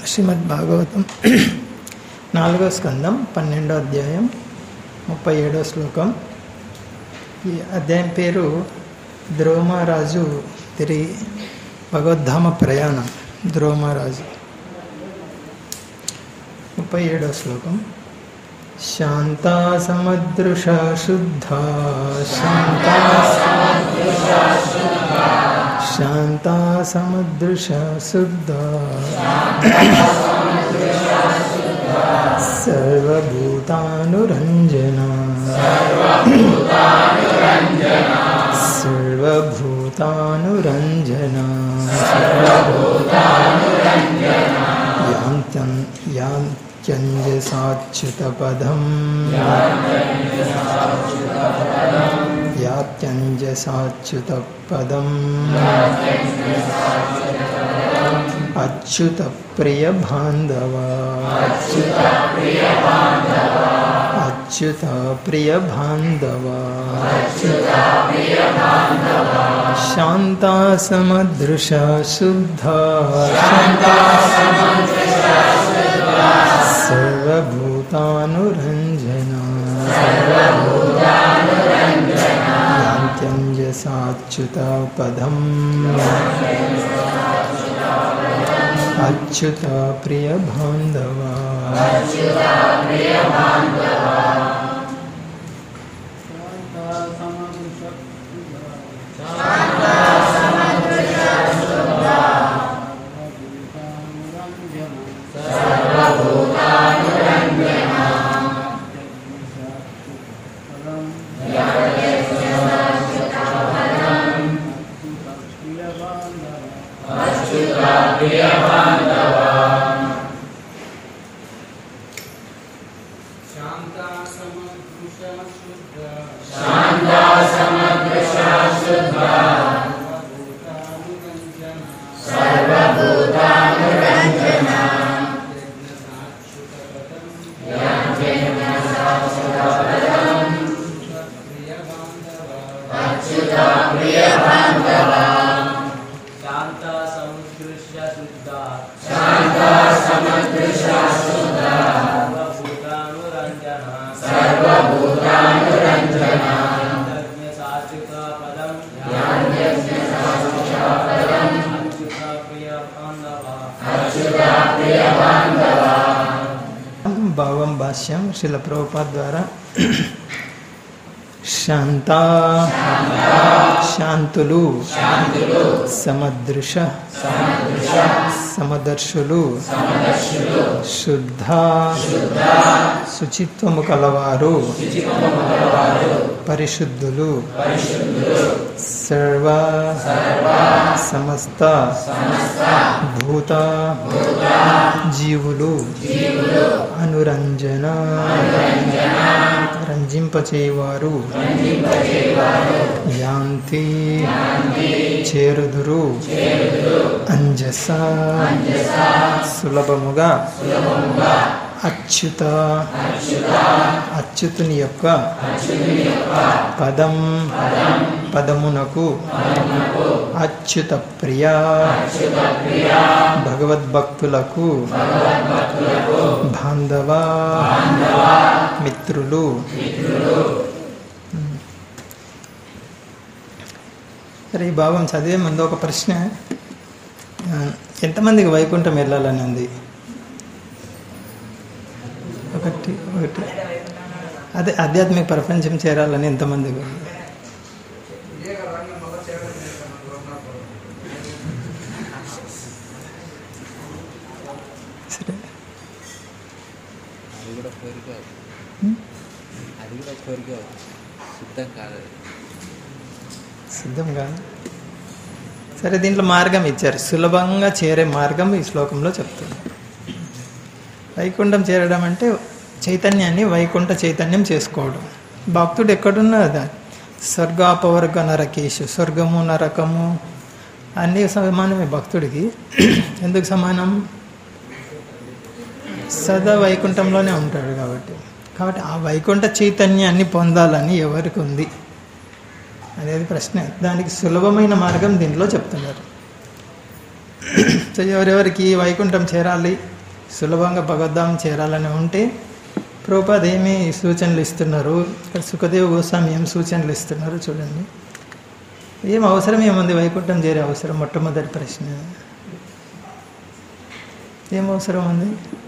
శ్రీమద్ భాగవతం నాలుగో స్కందం పన్నెండో అధ్యాయం ముప్పై ఏడో శ్లోకం ఈ అధ్యాయం పేరు ద్రోమరాజు తిరిగి భగవద్ధామ ప్రయాణం ద్రోమరాజు ముప్పై ఏడో శ్లోకం శాంతా సమదృశ శుద్ధ శాంతా శాంతా సమదృశ శుద్ధ సర్వభూతానురంజన సర్వభూతానురంజన యాంత్యం యాంత్యంజసాచ్యుతపదం యాత్యంజసాచ్యుతపదం అచ్యుత ప్రియ బాంధవ అచ్యుత ప్రియ బాంధవ శాంతా సమదృశ శుద్ధ సర్వభూతానురంజన యాంత్యంజసాచ్యుత పదం అచ్యుత ప్రియ బాంధవ శాంత సముదృశ్య శుద్ధ సర్వభూతానురంజన సర్వభూతానురంజన సాచిక పదం అచ్యుత ప్రియ బాంధవ భావం భాష్యం శిల ప్రభుపాద్ ద్వారా శాంత శాంతులు సమదృశ సమదర్శులు శుద్ధ శుచిత్వము కలవారు పరిశుద్ధులు సర్వ సమస్త భూత జీవులు అనురంజన రంజింపచేవారు యాంతి చేరుదురు అంజస సులభముగా అచ్యుత అచ్యుతుని యొక్క పదం పదమునకు అచ్యుత ప్రియ భగవద్భక్తులకు బాంధవ మిత్రులు సరే ఈ భావం చదివే ముందు ఒక ప్రశ్న ఆ, ఎంతమందికి వైకుంఠం వెళ్ళాలని ఉంది ఒకటి ఒకటి అదే ఆధ్యాత్మిక ప్రపంచం చేరాలని ఎంతమందికి ఉంది సరే అది కూడా కోరిక హ్మ్? అది కూడా కోరిక సిద్ధం కాదు అది. సిద్ధం కాదు సరే దీంట్లో మార్గం ఇచ్చారు సులభంగా చేరే మార్గం ఈ శ్లోకంలో చెప్తుంది వైకుంఠం చేరడం అంటే చైతన్యాన్ని వైకుంఠ చైతన్యం చేసుకోవడం భక్తుడు ఎక్కడున్నా అది స్వర్గాపవర్గ నరకేషు స్వర్గము నరకము అన్నీ సమానమే భక్తుడికి ఎందుకు సమానం సదా వైకుంఠంలోనే ఉంటాడు కాబట్టి కాబట్టి ఆ వైకుంఠ చైతన్యాన్ని పొందాలని ఎవరికి ఉంది అనేది ప్రశ్న దానికి సులభమైన మార్గం దీంట్లో చెప్తున్నారు సో ఎవరెవరికి వైకుంఠం చేరాలి సులభంగా భగవద్ధామం చేరాలని ఉంటే ప్రభుపాద్ ఏమి సూచనలు ఇస్తున్నారు ఇక్కడ సుఖదేవ్ గోస్వామి ఏం సూచనలు ఇస్తున్నారు చూడండి ఏం అవసరం ఏముంది వైకుంఠం చేరే అవసరం మొట్టమొదటి ప్రశ్న ఏం అవసరం ఉంది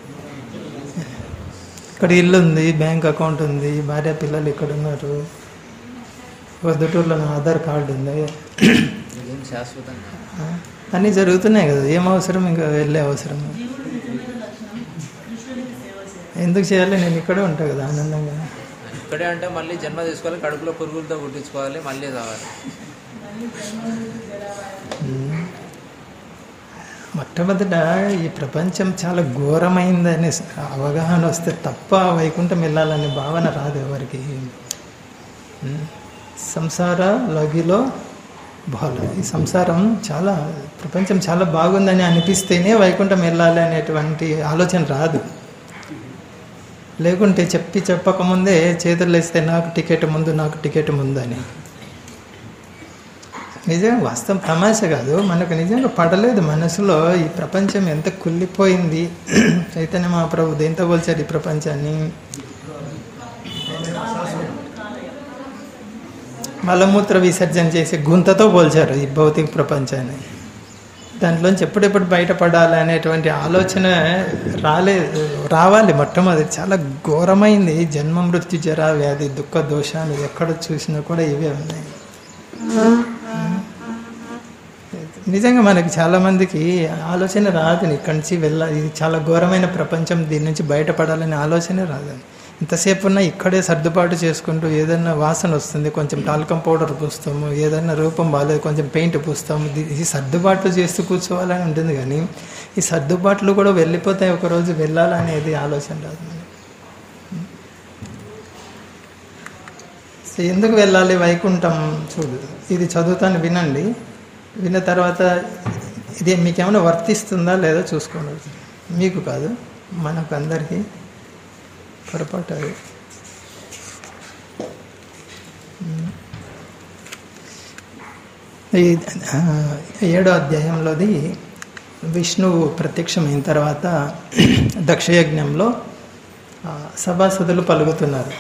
ఇక్కడ ఇల్లు ఉంది బ్యాంక్ అకౌంట్ ఉంది భార్య పిల్లలు ఇక్కడ ఉన్నారు పొద్దుటూరులో నా ఆధార్ కార్డు ఉంది ఇదేం శాశ్వతంగా ఆ, అన్నీ జరుగుతున్నాయి కదా ఏం అవసరం ఇంకా వెళ్ళే అవసరం ఎందుకు చేయాలి నేను ఇక్కడే ఉంటా కదా ఆనందంగా ఇక్కడే అంటే మళ్ళీ జన్మ తీసుకోవాలి కడుపులో పురుగులతో కుట్టించుకోవాలి మళ్ళీ రావాలి ఉమ్. మొట్టమొదట ఈ ప్రపంచం చాలా ఘోరమైందనే అవగాహన వస్తే తప్ప వైకుంఠం వెళ్ళాలనే భావన రాదు ఎవరికి ఉమ్. సంసార లగిలో బాల ఈ సంసారం చాలా ప్రపంచం చాలా బాగుందని అనిపిస్తేనే వైకుంఠం వెళ్ళాలి అనేటువంటి ఆలోచన రాదు లేకుంటే చెప్పి చెప్పకముందే చేతులు వేస్తే నాకు టికెట్ ముందు నాకు టికెట్ ముందు అని నిజంగా వాస్తవం తమాష కాదు మనకు నిజంగా పడలేదు మనసులో ఈ ప్రపంచం ఎంత కుళ్ళిపోయింది చైతన్య మహాప్రభు దేంతో పోల్చారు ఈ ప్రపంచాన్ని మలమూత్ర విసర్జన చేసే గుంతతో పోల్చారు ఈ భౌతిక ప్రపంచాన్ని దాంట్లోంచి ఎప్పుడెప్పుడు బయటపడాలి అనేటువంటి ఆలోచన రాలే రావాలి మొట్టమొదటి చాలా ఘోరమైంది జన్మ మృత్యు జర వ్యాధి దుఃఖ దోషాలు ఎక్కడ చూసినా కూడా ఇవే ఉన్నాయి నిజంగా మనకి చాలా మందికి ఆలోచన రాదు ఇక్కడి నుంచి వెళ్ళ ఇది చాలా ఘోరమైన ప్రపంచం దీని నుంచి బయటపడాలనే ఆలోచన రాదు ఇంతసేపు ఉన్నా ఇక్కడే సర్దుబాటు చేసుకుంటూ ఏదైనా వాసన వస్తుంది కొంచెం టాల్కం పౌడర్ పూస్తాము ఏదైనా రూపం బాగాలేదు కొంచెం పెయింట్ పూస్తాము ఇది- ఇది సర్దుబాట్లు చేస్తూ కూర్చోవాలని ఉంటుంది కానీ ఈ సర్దుబాట్లు కూడా వెళ్ళిపోతాయి ఒకరోజు వెళ్ళాలనేది ఆలోచన రాదు మనకి. సో ఎందుకు వెళ్ళాలి వైకుంఠం చూడు ఇది చదువుతాను వినండి విన్న తర్వాత ఇది మీకేమైనా వర్తిస్తుందా లేదా చూసుకోండి మీకు కాదు మనకు అందరికీ పొరపాటు అది ఈ ఆ, ఏడో అధ్యాయంలోది విష్ణువు ప్రత్యక్షమైన తర్వాత దక్షయజ్ఞంలో ఆ, సభాసదులు పలుకుతున్నారు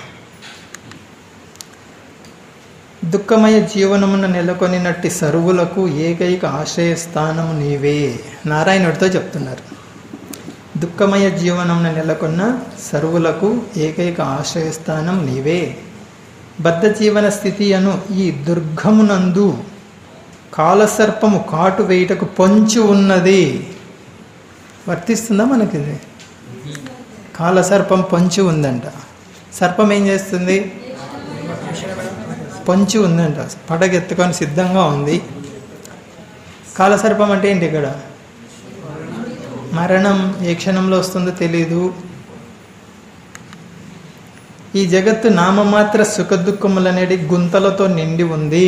దుఃఖమయ జీవనమున నెలకొనినట్టి సరువులకు ఏకైక ఆశ్రయస్థానము నీవే నారాయణుడితో చెప్తున్నారు దుఃఖమయ జీవనమున నెలకొన్న సరువులకు ఏకైక ఆశ్రయస్థానం నీవే బద్ధ జీవన స్థితి అను ఈ దుర్గమునందు కాలసర్పము కాటు వేయుటకు పొంచి ఉన్నది వర్తిస్తుందా మనకి ఇది కాలసర్పం పొంచి ఉందంట సర్పం ఏం చేస్తుంది పొంచి ఉందంట పడగెత్తుకొని సిద్ధంగా ఉంది కాలసర్పం అంటే ఏంటి ఇక్కడ మరణం ఏ క్షణంలో వస్తుందో తెలీదు ఈ జగత్తు నామమాత్ర సుఖదుఖములనేది గుంతలతో నిండి ఉంది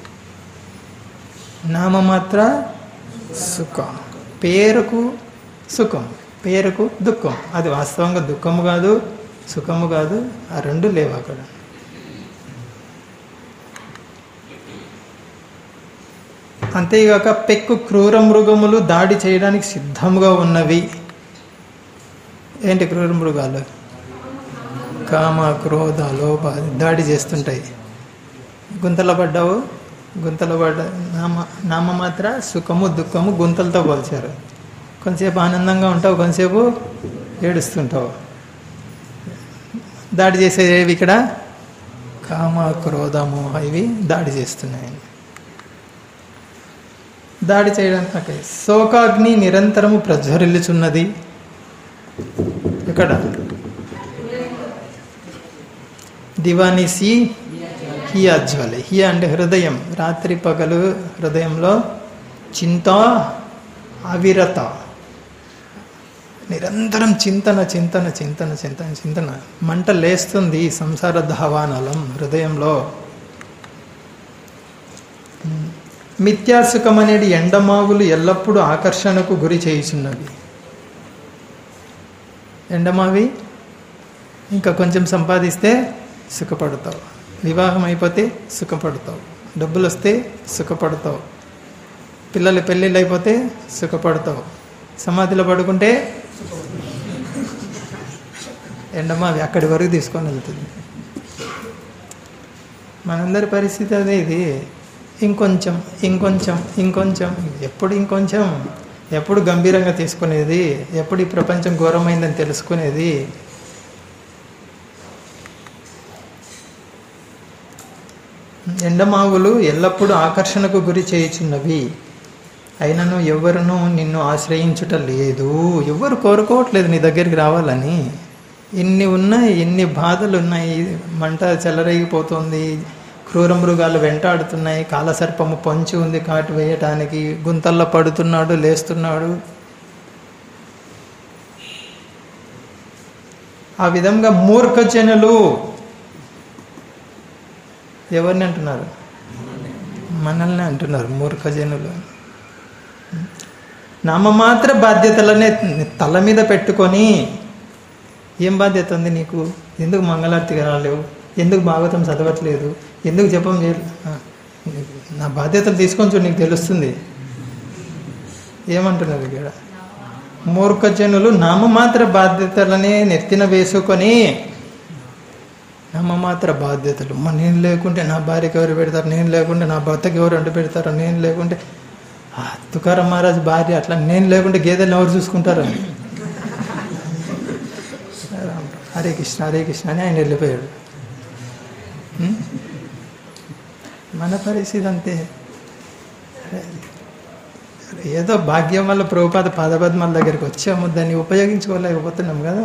నామమాత్ర సుఖం పేరుకు సుఖం పేరుకు దుఃఖం అది వాస్తవంగా దుఃఖము కాదు సుఖము కాదు ఆ రెండు లేవు అక్కడ అంతేగాక పెక్కు క్రూర మృగములు దాడి చేయడానికి సిద్ధముగా ఉన్నవి ఏంటి క్రూర మృగాలు కామ క్రోధ లోభ దాడి చేస్తుంటాయి గుంతలో పడ్డావు గుంతలో పడ్డ నామ నామ మాత్ర సుఖము దుఃఖము గుంతలతో పోల్చారు కొంతసేపు ఆనందంగా ఉంటావు కొంతసేపు ఏడుస్తుంటావు దాడి చేసేవి ఇక్కడ కామ క్రోధ మోహ ఇవి దాడి చేస్తున్నాయి దాడి చేయడానికి ఓకే శోకాగ్ని నిరంతరము ప్రజ్వరిల్లుచున్నది ఇక్కడ దివానిసి హియ జ్వలి హియ అంటే హృదయం రాత్రి పగలు హృదయంలో చింత అవిరత నిరంతరం చింతన చింతన చింతన చింతన చింతన మంట లేస్తుంది ఈ సంసార ధావానలం హృదయంలో మిథ్యాసుఖం అనేది ఎండమావులు ఎల్లప్పుడూ ఆకర్షణకు గురి చేయుచున్నవి ఎండమావి ఇంకా కొంచెం సంపాదిస్తే సుఖపడతావు వివాహం అయిపోతే సుఖపడతావు డబ్బులు వస్తే సుఖపడతావు పిల్లలు పెళ్ళిళ్ళు అయిపోతే సుఖపడతావు సమాధిలో పడుకుంటే ఎండమావి అక్కడి వరకు తీసుకొని వెళ్తుంది మనందరి పరిస్థితి అదే ఇది ఇంకొంచెం ఇంకొంచెం ఇంకొంచెం ఎప్పుడు ఇంకొంచెం ఎప్పుడు గంభీరంగా తీసుకునేది ఎప్పుడు ఈ ప్రపంచం ఘోరమైందని తెలుసుకునేది ఎండమావులు ఎల్లప్పుడూ ఆకర్షణకు గురి చేయుచున్నవి అయినను ఎవరును నిన్ను ఆశ్రయించుట లేదు ఎవరు కోరుకోవట్లేదు నీ దగ్గరికి రావాలని ఇన్ని ఉన్నాయి ఇన్ని బాధలు ఉన్నాయి మంట చెలరేగిపోతుంది క్రూర మృగాలు వెంటాడుతున్నాయి కాలసర్పము పొంచి ఉంది కాటు వేయటానికి గుంతల్లో పడుతున్నాడు లేస్తున్నాడు ఆ విధంగా మూర్ఖ జనులు ఎవరిని అంటున్నారు మనల్ని అంటున్నారు మూర్ఖ జనులు నామమాత్ర బాధ్యతలనే తల మీద పెట్టుకొని ఏం బాధ్యత ఉంది నీకు ఎందుకు మంగళారతిగా రాలేవు ఎందుకు భాగవతం చదవట్లేదు ఎందుకు జపం చేయలేదు ఆ, నా బాధ్యతలు తీసుకొని చూడు నీకు తెలుస్తుంది ఏమంటున్నారు ఇక్కడ మూర్ఖజనులు నామమాత్ర బాధ్యతలనే నెత్తిన వేసుకొని నామమాత్ర బాధ్యతలు మా నేను లేకుంటే నా భార్యకి ఎవరు పెడతారు నేను లేకుంటే నా భర్తకి ఎవరు అంటు పెడతారు నేను లేకుంటే ఆ, తుకారం మహారాజ్ భార్య అట్లా నేను లేకుంటే గేదెలు ఎవరు చూసుకుంటారు అని హరే కృష్ణ హరే కృష్ణ అని ఆయన వెళ్ళిపోయాడు ఉం? మన పరిస్థితి అంతే ఏదో భాగ్యం వల్ల ప్రభుపాద పాదపద్మాల దగ్గరికి వచ్చాము దాన్ని ఉపయోగించుకోలేకపోతున్నాం కదా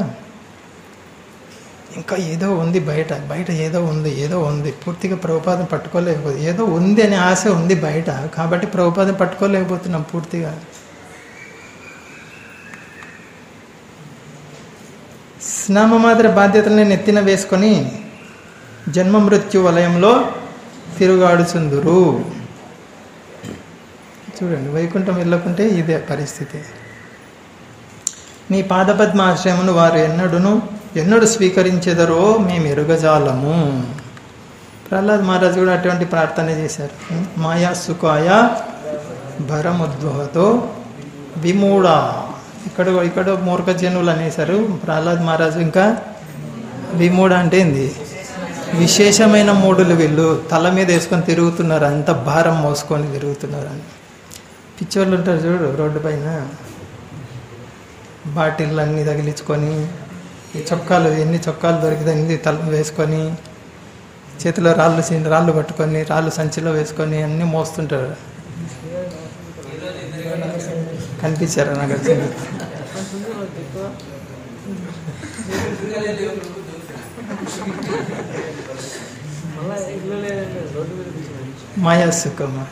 ఇంకా ఏదో ఉంది బయట బయట ఏదో ఉంది ఏదో ఉంది పూర్తిగా ప్రభుపాదం పట్టుకోలేకపోతే ఏదో ఉంది అనే ఆశ ఉంది బయట కాబట్టి ప్రభుపాదం పట్టుకోలేకపోతున్నాం పూర్తిగా స్నామమాత్ర బాధ్యతల్ని నెత్తిన వేసుకొని జన్మ మృత్యు వలయంలో తిరుగాడుచుందురు చూడండి వైకుంఠం వెళ్ళకుంటే ఇదే పరిస్థితి నీ పాదపద్మ ఆశ్రయమును వారు ఎన్నడును ఎన్నడు స్వీకరించెదరో మేము ఎరుగజాలము ప్రహ్లాద్ మహారాజు కూడా అటువంటి ప్రార్థన చేశారు మాయా సుఖాయ భరముద్వహతో విమూఢ ఇక్కడ ఇక్కడ మూర్ఖ జనులు అనేసారు ప్రహ్లాద్ మహారాజు ఇంకా విమూఢ అంటే ఏంది విశేషమైన మూడులు వీళ్ళు తల మీద వేసుకొని తిరుగుతున్నారు అంత భారం మోసుకొని తిరుగుతున్నారు అని పిచ్చోళ్ళు ఉంటారు చూడు రోడ్డు పైన బాటిల్ అన్నీ తగిలించుకొని ఈ చొక్కాలు ఎన్ని చొక్కాలు దొరికితే అన్ని తల వేసుకొని చేతిలో రాళ్ళు సి- రాళ్ళు పట్టుకొని రాళ్ళు సంచిలో వేసుకొని అన్నీ మోస్తుంటారు కనిపించారా నాకు వచ్చింది మాయా సుఖమా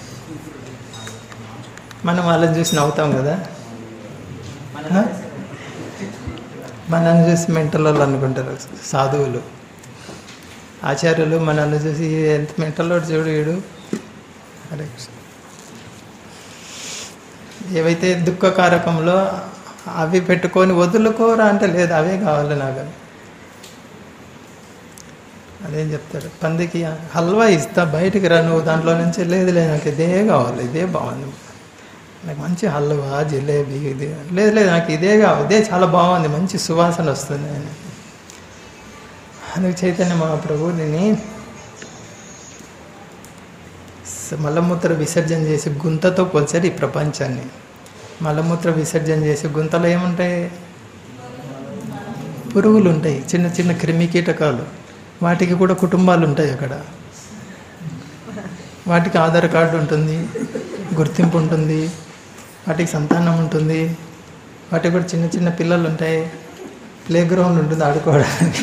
మనం వాళ్ళని చూసి నవ్వుతాం కదా ఆ? మనల్ని చూసి మెంటల్ వాళ్ళు అనుకుంటారు సాధువులు ఆచార్యులు మనల్ని చూసి ఎంత మెంటల్లో చూడు వీడు హరే కృష్ణ ఏవైతే దుఃఖకారకంలో అవి పెట్టుకొని వదులుకోరా అంటే లేదు అవే కావాలి నాకు అని. అదేం చెప్తాడు పందికి హల్వా ఇస్తా బయటికి రా నువ్వు దాంట్లో నుంచి లేదు లేదు నాకు ఇదే కావాలి ఇదే బాగుంది నాకు మంచి హల్వా జిలేబీ ఇది లేదు లేదు నాకు ఇదే కావాలి ఇదే చాలా బాగుంది మంచి సువాసన వస్తుంది అని అందుకు చైతన్య మహాప్రభు దీన్ని స- మలమూత్ర విసర్జన చేసి గుంతతో పోల్చారు ఈ ప్రపంచాన్ని మలమూత్ర విసర్జన చేసి గుంతలో ఏముంటాయి పురుగులు ఉంటాయి చిన్న చిన్న క్రిమి కీటకాలు వాటికి కూడా కుటుంబాలు ఉంటాయి అక్కడ వాటికి ఆధార్ కార్డు ఉంటుంది గుర్తింపు ఉంటుంది వాటికి సంతానం ఉంటుంది వాటికి కూడా చిన్న చిన్న పిల్లలు ఉంటాయి ప్లే గ్రౌండ్ ఉంటుంది ఆడుకోవడానికి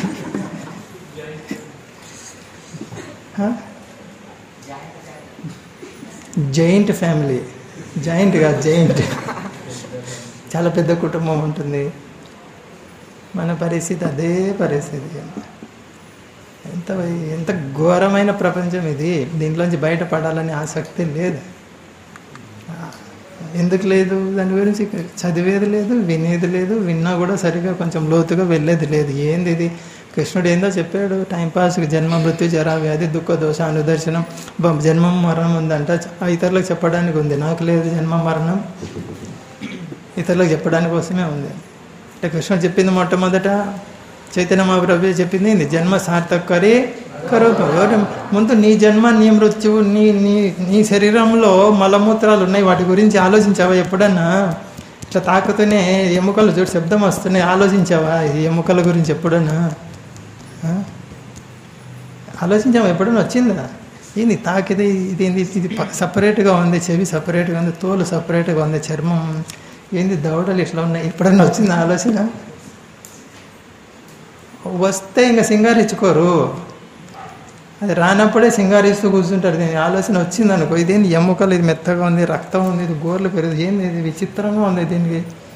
హ? జైంట్ ఫ్యామిలీ జాయింట్ కాదు జైంట్ చాలా పెద్ద కుటుంబం ఉంటుంది మన పరిస్థితి అదే పరిస్థితి ఎంత ఎంత ఘోరమైన ప్రపంచం ఇది దీంట్లోంచి బయటపడాలని ఆసక్తి లేదు ఎందుకు లేదు దాని గురించి చదివేది లేదు వినేది లేదు విన్నా కూడా సరిగా కొంచెం లోతుగా వెళ్ళేది లేదు ఏంది ఇది కృష్ణుడు ఏందో చెప్పాడు టైంపాస్ జన్మ మృత్యు జరా వ్యాధి దుఃఖ దోష అనుదర్శనం బ- జన్మం మరణం ఉందంట చ- ఇతరులకు చెప్పడానికి ఉంది నాకు లేదు జన్మ మరణం ఇతరులకు చెప్పడానికి కోసమే ఉంది అంటే కృష్ణుడు చెప్పింది మొట్టమొదట చైతన్య మహాప్రభు చెప్పింది ఏంది జన్మ సార్థకరి కరోతు ఎవరు ముందు నీ జన్మ నీ మృత్యువు నీ నీ నీ శరీరంలో మలమూత్రాలు ఉన్నాయి వాటి గురించి ఆలోచించావా ఎప్పుడన్నా ఇట్లా తాకుతూనే ఎముకలు చూడు శబ్దం వస్తున్నాయి ఆలోచించావా ఈ ఎముకల గురించి ఎప్పుడన్నా ఆ? ఆలోచించావా ఎప్పుడన్నా వచ్చిందా ఏంది తాకిది ఇది ఏంది ఇది ప- సపరేట్గా ఉంది చెవి సపరేట్గా ఉంది తోలు సపరేట్గా ఉంది చర్మం ఏంది దవడలు ఇట్లా ఉన్నాయి ఎప్పుడన్నా వచ్చిందా ఆలోచన వస్తే ఇంకా సింగారించుకోరు అది రానప్పుడే సింగారిస్తూ కూర్చుంటారు దీని ఆలోచన వచ్చింది అనుకో ఇదేంది ఎముకలు ఇది మెత్తగా ఉంది రక్తం ఉంది ఇది గోర్లు పెరుగు ఏంది ఇది విచిత్రంగా ఉంది దీనికి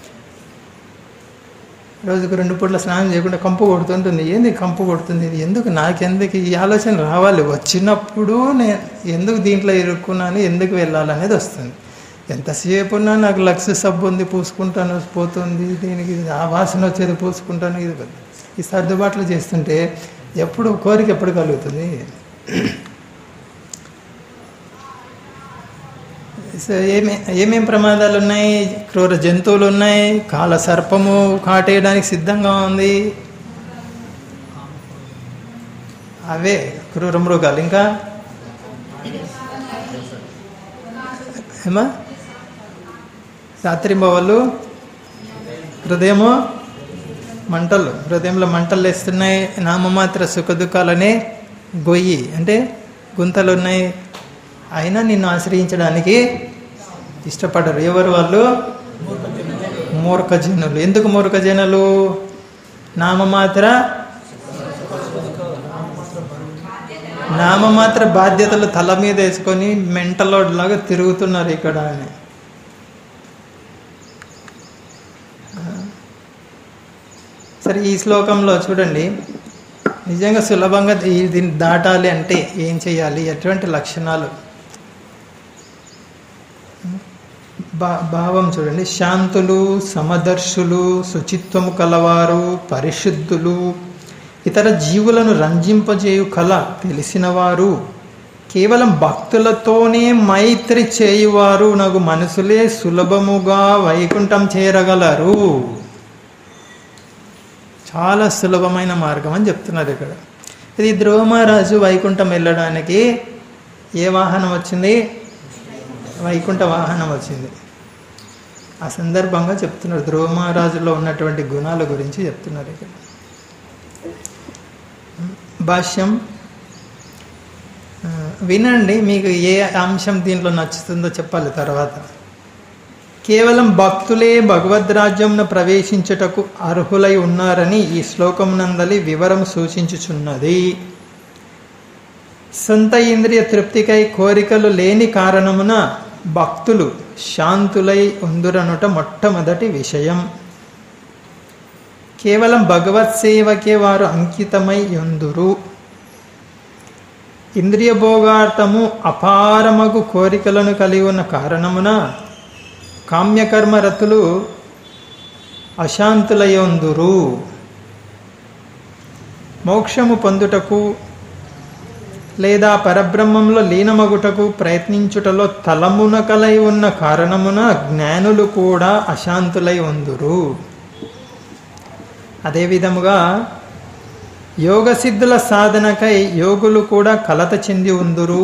రోజుకు రెండు పూట్ల స్నానం చేయకుండా కంపు కొడుతుంటుంది ఏంది కంపు కొడుతుంది ఇది ఎందుకు నాకెందుకు ఈ ఆలోచన రావాలి వచ్చినప్పుడు నేను ఎందుకు దీంట్లో ఇరుక్కున్నాను ఎందుకు వెళ్ళాలనేది వస్తుంది ఎంతసేపు ఉన్నా నాకు లక్స్ సబ్బు ఉంది పూసుకుంటాను పోతుంది దీనికి ఆ వాసన వచ్చేది పూసుకుంటాను ఇది ఈ సర్దుబాట్లు చేస్తుంటే ఎప్పుడు కోరిక ఎప్పుడు కలుగుతుంది సో ఏమే ఏమేం ప్రమాదాలు ఉన్నాయి క్రూర జంతువులు ఉన్నాయి కాల సర్పము కాటేయడానికి సిద్ధంగా ఉంది అవే క్రూర మృగాలు ఇంకా ఏమా రాత్రింబవళ్ళు హృదయము మంటలు హృదయంలో మంటలు వేస్తున్నాయి నామమాత్ర సుఖ దుఃఖాలనే గొయ్యి అంటే గుంతలు ఉన్నాయి అయినా నిన్ను ఆశ్రయించడానికి ఇష్టపడరు ఎవరు వాళ్ళు మూర్ఖజనులు ఎందుకు మూర్ఖజనులు నామమాత్ర నామమాత్ర బాధ్యతలు తల మీద వేసుకొని మెంటలోడ్ లాగా తిరుగుతున్నారు ఇక్కడ అని సరే ఈ శ్లోకంలో చూడండి నిజంగా సులభంగా ఈ- దీన్ని దాటాలి అంటే ఏం చేయాలి ఎటువంటి లక్షణాలు భా భావం చూడండి శాంతులు సమదర్శులు శుచిత్వము కలవారు పరిశుద్ధులు ఇతర జీవులను రంజింపజేయు కళ తెలిసినవారు కేవలం భక్తులతోనే మైత్రి చేయువారు నాకు మనసులే సులభముగా వైకుంఠం చేరగలరు చాలా సులభమైన మార్గం అని చెప్తున్నారు ఇక్కడ ఇది ధ్రువమహారాజు వైకుంఠం వెళ్ళడానికి ఏ వాహనం వచ్చింది వైకుంఠ వాహనం వచ్చింది ఆ సందర్భంగా చెప్తున్నారు ధ్రువ మహారాజులో ఉన్నటువంటి గుణాల గురించి చెప్తున్నారు ఇక్కడ భాష్యం ఆ, వినండి మీకు ఏ అంశం దీంట్లో నచ్చుతుందో చెప్పాలి తర్వాత కేవలం భక్తులే భగవద్రాజ్యంను ప్రవేశించుటకు అర్హులై ఉన్నారని ఈ శ్లోకం నందలి వివరం సూచించుచున్నది సొంత ఇంద్రియ తృప్తికై కోరికలు లేని కారణమున భక్తులు శాంతులై ఉందురనుట మొట్టమొదటి విషయం కేవలం భగవత్ సేవకే వారు అంకితమై ఉందురు ఇంద్రియ భోగార్థము అపారమగు కోరికలను కలిగి ఉన్న కారణమున కామ్యకర్మరతులు అశాంతులయ్యుందురు మోక్షము పొందుటకు లేదా పరబ్రహ్మంలో లీనమగుటకు ప్రయత్నించుటలో తలమున కలై ఉన్న కారణమున జ్ఞానులు కూడా అశాంతులై ఉందురు అదేవిధముగా యోగ సిద్ధుల సాధనకై యోగులు కూడా కలత చెంది ఉందురు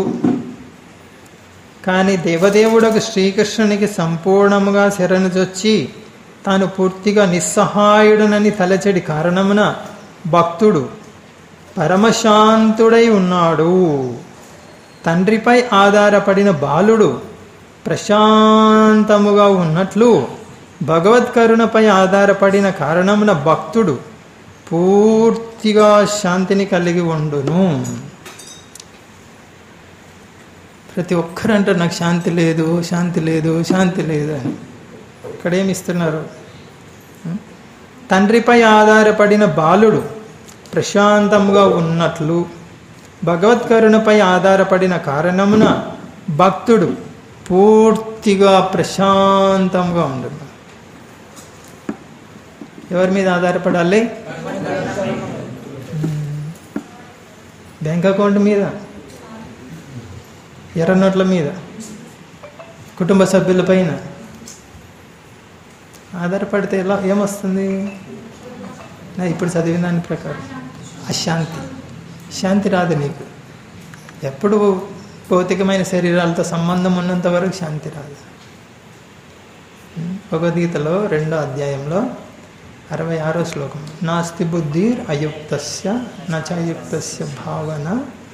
కానీ దేవదేవుడకు శ్రీకృష్ణునికి సంపూర్ణముగా శరణుజొచ్చి తాను పూర్తిగా నిస్సహాయుడునని తలచెడి కారణమున భక్తుడు పరమశాంతుడై ఉన్నాడు తండ్రిపై ఆధారపడిన బాలుడు ప్రశాంతముగా ఉన్నట్లు భగవత్కరుణపై ఆధారపడిన కారణమున భక్తుడు పూర్తిగా శాంతిని కలిగి ఉండును ప్రతి ఒక్కరు అంటారు నాకు శాంతి లేదు శాంతి లేదు శాంతి లేదు అని ఇక్కడ ఏమి ఇస్తున్నారు తండ్రిపై ఆధారపడిన బాలుడు ప్రశాంతముగా ఉన్నట్లు భగవత్కరుణపై ఆధారపడిన కారణమున భక్తుడు పూర్తిగా ప్రశాంతంగా ఉండడు ఎవరి మీద ఆధారపడాలి బ్యాంక్ అకౌంట్ మీద ఎర్ర నోట్ల మీద కుటుంబ సభ్యుల పైన ఆధారపడితే ఎలా ఏమొస్తుంది నా ఇప్పుడు చదివిన దాని ప్రకారం అశాంతి శాంతి రాదు నీకు ఎప్పుడు భౌతికమైన శరీరాలతో సంబంధం ఉన్నంత వరకు శాంతి రాదు భగవద్గీతలో రెండో అధ్యాయంలో అరవై ఆరో శ్లోకం నాస్తి బుద్ధి అయుక్తస్య నచాయుక్తస్య భావన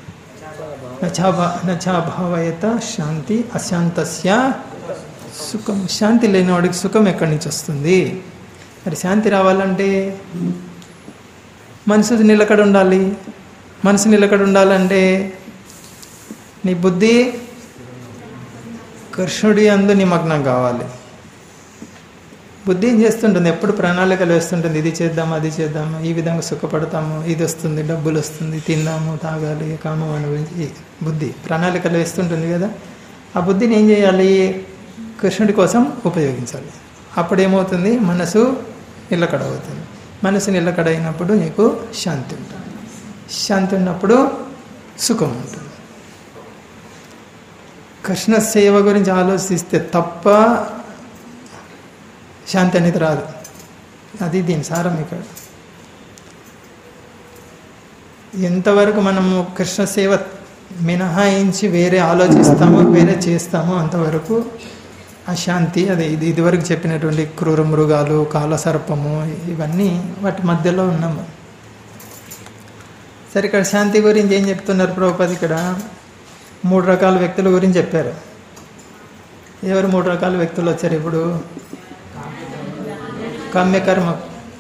నచాభావయత శాంతి అశాంతస్య సుఖం శాంతి లేనివాడికి సుఖం ఎక్కడి నుంచి వస్తుంది మరి శాంతి రావాలంటే మనసు నిలకడ ఉండాలి మనసు నిలకడ ఉండాలంటే నీ బుద్ధి కృష్ణుడి అందు నిమగ్నం కావాలి బుద్ధి ఏం చేస్తుంటుంది ఎప్పుడు ప్రణాళికలు వేస్తుంటుంది ఇది చేద్దాము అది చేద్దాము ఈ విధంగా సుఖపడతాము ఇది వస్తుంది డబ్బులు వస్తుంది తిందాము తాగాలి కాము అనుభవించి బుద్ధి ప్రణాళికలు వేస్తుంటుంది కదా ఆ బుద్ధిని ఏం చేయాలి కృష్ణుడి కోసం ఉపయోగించాలి అప్పుడు ఏమవుతుంది మనసు నిలకడ అవుతుంది మనసు నిలకడ అయినప్పుడు నీకు శాంతి ఉంటుంది శాంతి ఉన్నప్పుడు సుఖం ఉంటుంది కృష్ణ సేవ గురించి ఆలోచిస్తే తప్ప శాంతి అనేది రాదు అది దీని సారం ఇక్కడ ఎంతవరకు మనము కృష్ణ సేవ మినహాయించి వేరే ఆలోచిస్తామో వేరే చేస్తామో అంతవరకు ఆ శాంతి అదే ఇది ఇదివరకు చెప్పినటువంటి క్రూర మృగాలు కాలసర్పము ఇవన్నీ వాటి మధ్యలో ఉన్నాము సరే ఇక్కడ శాంతి గురించి ఏం చెప్తున్నారు ప్రభుపతి ఇక్కడ మూడు రకాల వ్యక్తుల గురించి చెప్పారు ఎవరు మూడు రకాల వ్యక్తులు వచ్చారు ఇప్పుడు కామ్యకర్మ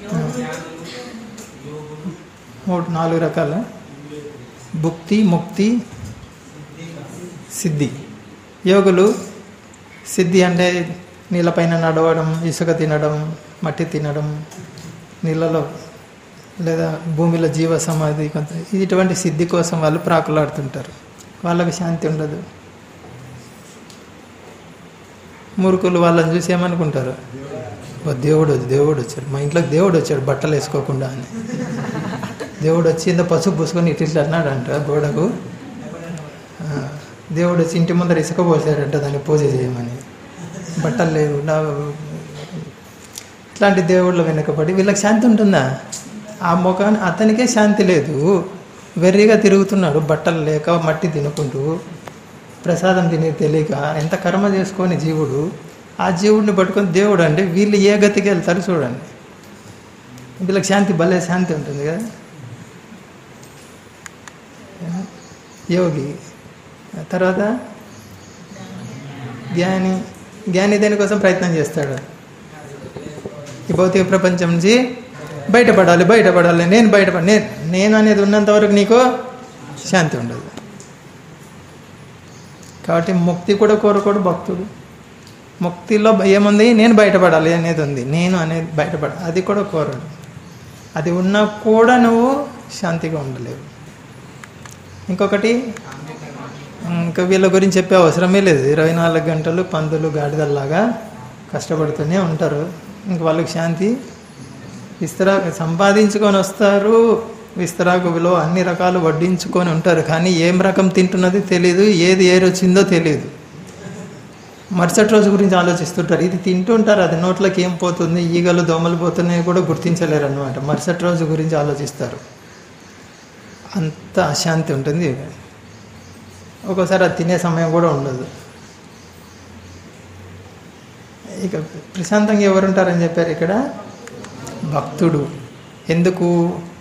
మూడు నాలుగు రకాల భుక్తి ముక్తి సిద్ధి యోగులు సిద్ధి అంటే నీళ్ళపైన నడవడం ఇసుక తినడం మట్టి తినడం నీళ్ళలో లేదా భూమిలో జీవ సమాధి కొంత ఇటువంటి సిద్ధి కోసం వాళ్ళు ప్రాకులాడుతుంటారు వాళ్ళకి శాంతి ఉండదు మూర్ఖులు వాళ్ళని చూసి ఏమనుకుంటారు "ఓ దేవుడు దేవుడు వచ్చాడు మా ఇంట్లోకి దేవుడు వచ్చాడు బట్టలు వేసుకోకుండా అని దేవుడు వచ్చి ఇంత పసుపు పూసుకొని ఇటు ఇట్లా అన్నాడు అంట గోడకు ఆ, దేవుడు వచ్చి ఇంటి ముందర ఇసుక పోసాడంట దాన్ని పూజ చేయమని బట్టలు లేవు నా ఇట్లాంటి దేవుళ్ళ వెనుకబడి వీళ్ళకి శాంతి ఉంటుందా ఆ ముఖాన్ని అతనికే శాంతి లేదు వెర్రిగా తిరుగుతున్నాడు బట్టలు లేక మట్టి తినుకుంటూ ప్రసాదం తినే తెలియక ఎంత కర్మ చేసుకొని జీవుడు ఆ జీవుడిని పట్టుకొని దేవుడు అంటే వీళ్ళు ఏ గతికి వెళ్తారు చూడండి వీళ్ళకి శాంతి భలే శాంతి ఉంటుంది కదా యోగి తర్వాత జ్ఞాని జ్ఞాని దేనికోసం ప్రయత్నం చేస్తాడు ఈ భౌతిక ప్రపంచం నుంచి బయటపడాలి బయటపడాలి నేను బయటపడ నేను నేను అనేది ఉన్నంత వరకు నీకు శాంతి ఉండదు కాబట్టి ముక్తి కూడా కోరుకోడు భక్తుడు ముక్తిలో ఏముంది నేను బయటపడాలి అనేది ఉంది నేను అనేది బయటపడ అది కూడా కోరడు అది ఉన్నా కూడా నువ్వు శాంతిగా ఉండలేవు ఇంకొకటి ఇంకా వీళ్ళ గురించి చెప్పే అవసరమే లేదు ఇరవై నాలుగు గంటలు పందులు గాడిదల్లాగా కష్టపడుతూనే ఉంటారు ఇంక వాళ్ళకి శాంతి విస్తరాకు సంపాదించుకొని వస్తారు విస్తరాకులో అన్ని రకాలు వడ్డించుకొని ఉంటారు కానీ ఏం రకం తింటున్నది తెలియదు ఏది ఏరు వచ్చిందో తెలియదు మరుసటి రోజు గురించి ఆలోచిస్తుంటారు ఇది తింటుంటారు అది నోట్లోకి ఏం పోతుంది ఈగలు దోమలు పోతున్నాయి కూడా గుర్తించలేరు అనమాట మరుసటి రోజు గురించి ఆలోచిస్తారు అంత అశాంతి ఉంటుంది ఒక్కోసారి అది తినే సమయం కూడా ఉండదు ఇక ప్రశాంతంగా ఎవరుంటారని చెప్పారు ఇక్కడ భక్తుడు ఎందుకు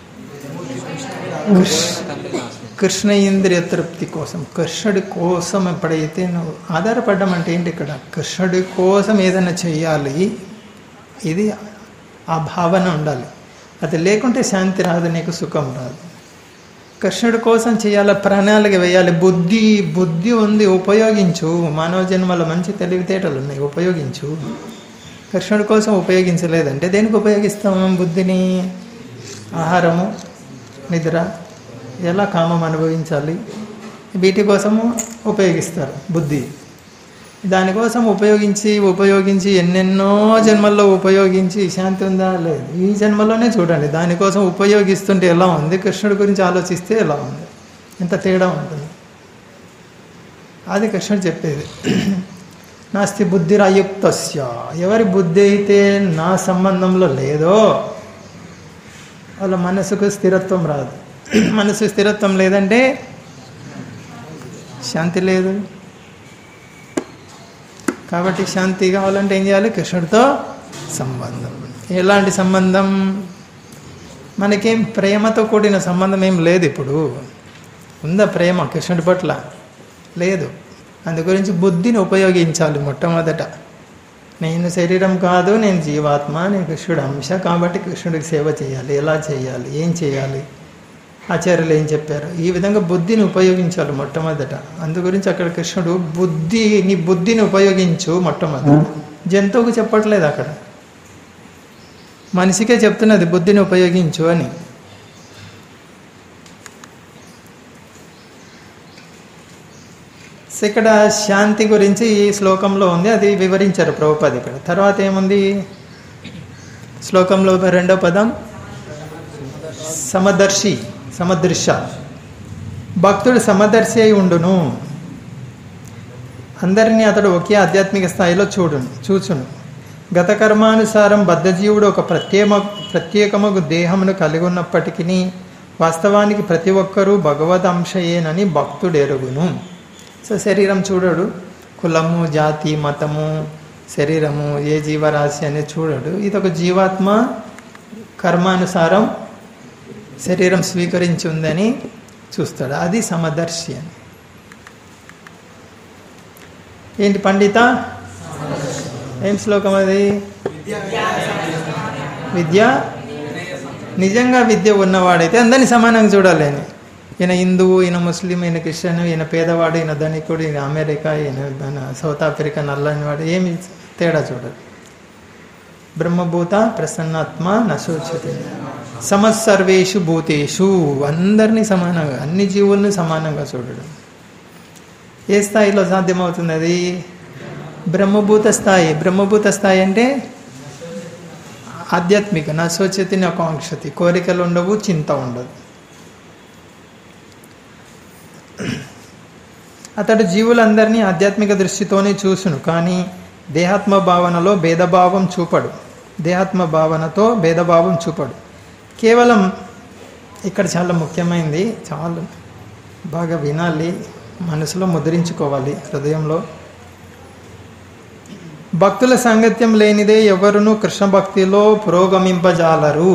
కృష్ణ ఇంద్రియ తృప్తి కోసం కృష్ణుడి కోసం ఎప్పుడైతే నువ్వు ఆధారపడ్డం అంటే ఏంటి ఇక్కడ కృష్ణుడి కోసం ఏదైనా చెయ్యాలి ఇది ఆ భావన ఉండాలి అది లేకుంటే శాంతి రాదు నీకు సుఖం రాదు కృష్ణుడి కోసం చేయాలి ప్రణాళిక వేయాలి బుద్ధి బుద్ధి ఉంది ఉపయోగించు మానవ జన్మలో మంచి తెలివితేటలు ఉన్నాయి ఉపయోగించు కృష్ణుడి కోసం ఉపయోగించలేదంటే దేనికి ఉపయోగిస్తాము బుద్ధిని ఆహారము నిద్ర ఎలా కామం అనుభవించాలి వీటి కోసము ఉపయోగిస్తారు బుద్ధి దానికోసం ఉపయోగించి ఉపయోగించి ఎన్నెన్నో జన్మల్లో ఉపయోగించి శాంతి ఉందా లేదు ఈ జన్మలోనే చూడండి దానికోసం ఉపయోగిస్తుంటే ఎలా ఉంది కృష్ణుడి గురించి ఆలోచిస్తే ఎలా ఉంది ఎంత తేడా ఉంటుంది అది కృష్ణుడు చెప్పేది నాస్తి బుద్ధి అయుక్తస్య ఎవరి బుద్ధి అయితే నా సంబంధంలో లేదో వాళ్ళ మనసుకు స్థిరత్వం రాదు మనసు స్థిరత్వం లేదంటే శాంతి లేదు కాబట్టి శాంతి కావాలంటే ఏం చేయాలి కృష్ణుడితో సంబంధం ఎలాంటి సంబంధం మనకేం ప్రేమతో కూడిన సంబంధం ఏం లేదు ఇప్పుడు ఉందా ప్రేమ కృష్ణుడి పట్ల లేదు అందు గురించి బుద్ధిని ఉపయోగించాలి మొట్టమొదట నేను శరీరం కాదు నేను జీవాత్మ నేను కృష్ణుడు అంశ కాబట్టి కృష్ణుడికి సేవ చేయాలి ఎలా చేయాలి ఏం చేయాలి ఆచార్యులు ఏం చెప్పారు ఈ విధంగా బుద్ధిని ఉపయోగించాలి మొట్టమొదట అందు గురించి అక్కడ కృష్ణుడు బుద్ధి నీ బుద్ధిని ఉపయోగించు మొట్టమొదట జంతువుకు చెప్పట్లేదు అక్కడ మనిషికే చెప్తున్నది బుద్ధిని ఉపయోగించు అని సో ఇక్కడ శాంతి గురించి ఈ శ్లోకంలో ఉంది అది వివరించారు ప్రభుపాద ఇక్కడ తర్వాత ఏముంది శ్లోకంలో రెండో పదం సమదర్శి సమదృశ భక్తుడు సమదర్శి అయి ఉండును అందరినీ అతడు ఒకే ఆధ్యాత్మిక స్థాయిలో చూడును చూచును గత కర్మానుసారం బద్ధజీవుడు ఒక ప్రత్యేక ప్రత్యేకమగు దేహమును కలిగి ఉన్నప్పటికీ వాస్తవానికి ప్రతి ఒక్కరూ భగవద్ అంశయేనని భక్తుడు ఎరుగును సో శరీరం చూడడు కులము జాతి మతము శరీరము ఏ జీవరాశి అనేది చూడడు ఇది ఒక జీవాత్మ కర్మానుసారం శరీరం స్వీకరించి ఉందని చూస్తాడు అది సమదర్శి అని ఏంటి పండిత ఏం శ్లోకం అది విద్య నిజంగా విద్య ఉన్నవాడైతే అందరినీ సమానంగా చూడాలి అని ఈయన హిందువు ఈయన ముస్లిం ఈయన క్రిస్టియన్ ఈయన పేదవాడు ఈయన ధనికుడు ఈయన అమెరికా ఈయన మన సౌత్ ఆఫ్రికా నల్లని వాడు ఏమి తేడా చూడదు బ్రహ్మభూత ప్రసన్నాత్మ నశోచతి సమసర్వేషు భూతేషు అందరినీ సమానంగా అన్ని జీవుల్ని సమానంగా చూడడం ఏ స్థాయిలో సాధ్యమవుతుంది అది బ్రహ్మభూత స్థాయి బ్రహ్మభూత స్థాయి అంటే ఆధ్యాత్మిక నశోచతి నకాంక్షతి కోరికలు ఉండవు చింత ఉండదు అతడు జీవులందరినీ ఆధ్యాత్మిక దృష్టితోనే చూసును కానీ దేహాత్మ భావనలో భేదభావం చూపడు దేహాత్మ భావనతో భేదభావం చూపడు కేవలం ఇక్కడ చాలా ముఖ్యమైనది చాలా బాగా వినాలి మనసులో ముద్రించుకోవాలి హృదయంలో భక్తుల సాంగత్యం లేనిదే ఎవరును కృష్ణ భక్తిలో పురోగమింపజాలరు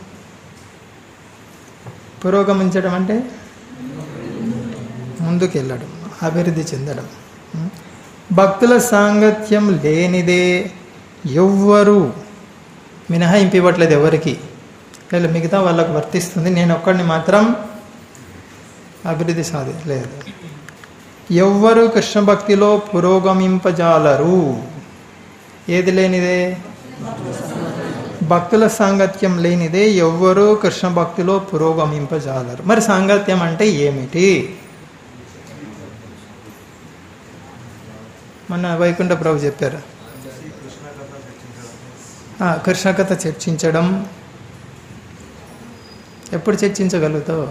పురోగమించడం అంటే ముందుకెళ్ళడం అభివృద్ధి చెందడం భక్తుల సాంగత్యం లేనిదే ఎవ్వరు మినహాయింపు ఇవ్వట్లేదు ఎవరికి లేదు మిగతా వాళ్ళకు వర్తిస్తుంది నేను ఒక్కడిని మాత్రం అభివృద్ధి సాధించలేదు ఎవ్వరు కృష్ణ భక్తిలో పురోగమింపజాలరు ఏది లేనిదే భక్తుల సాంగత్యం లేనిదే ఎవ్వరూ కృష్ణ భక్తిలో పురోగమింపజాలరు మరి సాంగత్యం అంటే ఏమిటి మన వైకుంఠ ప్రభు చెప్పారు ఆ, కృష్ణ కథ చర్చించడం ఎప్పుడు చర్చించగలుగుతావు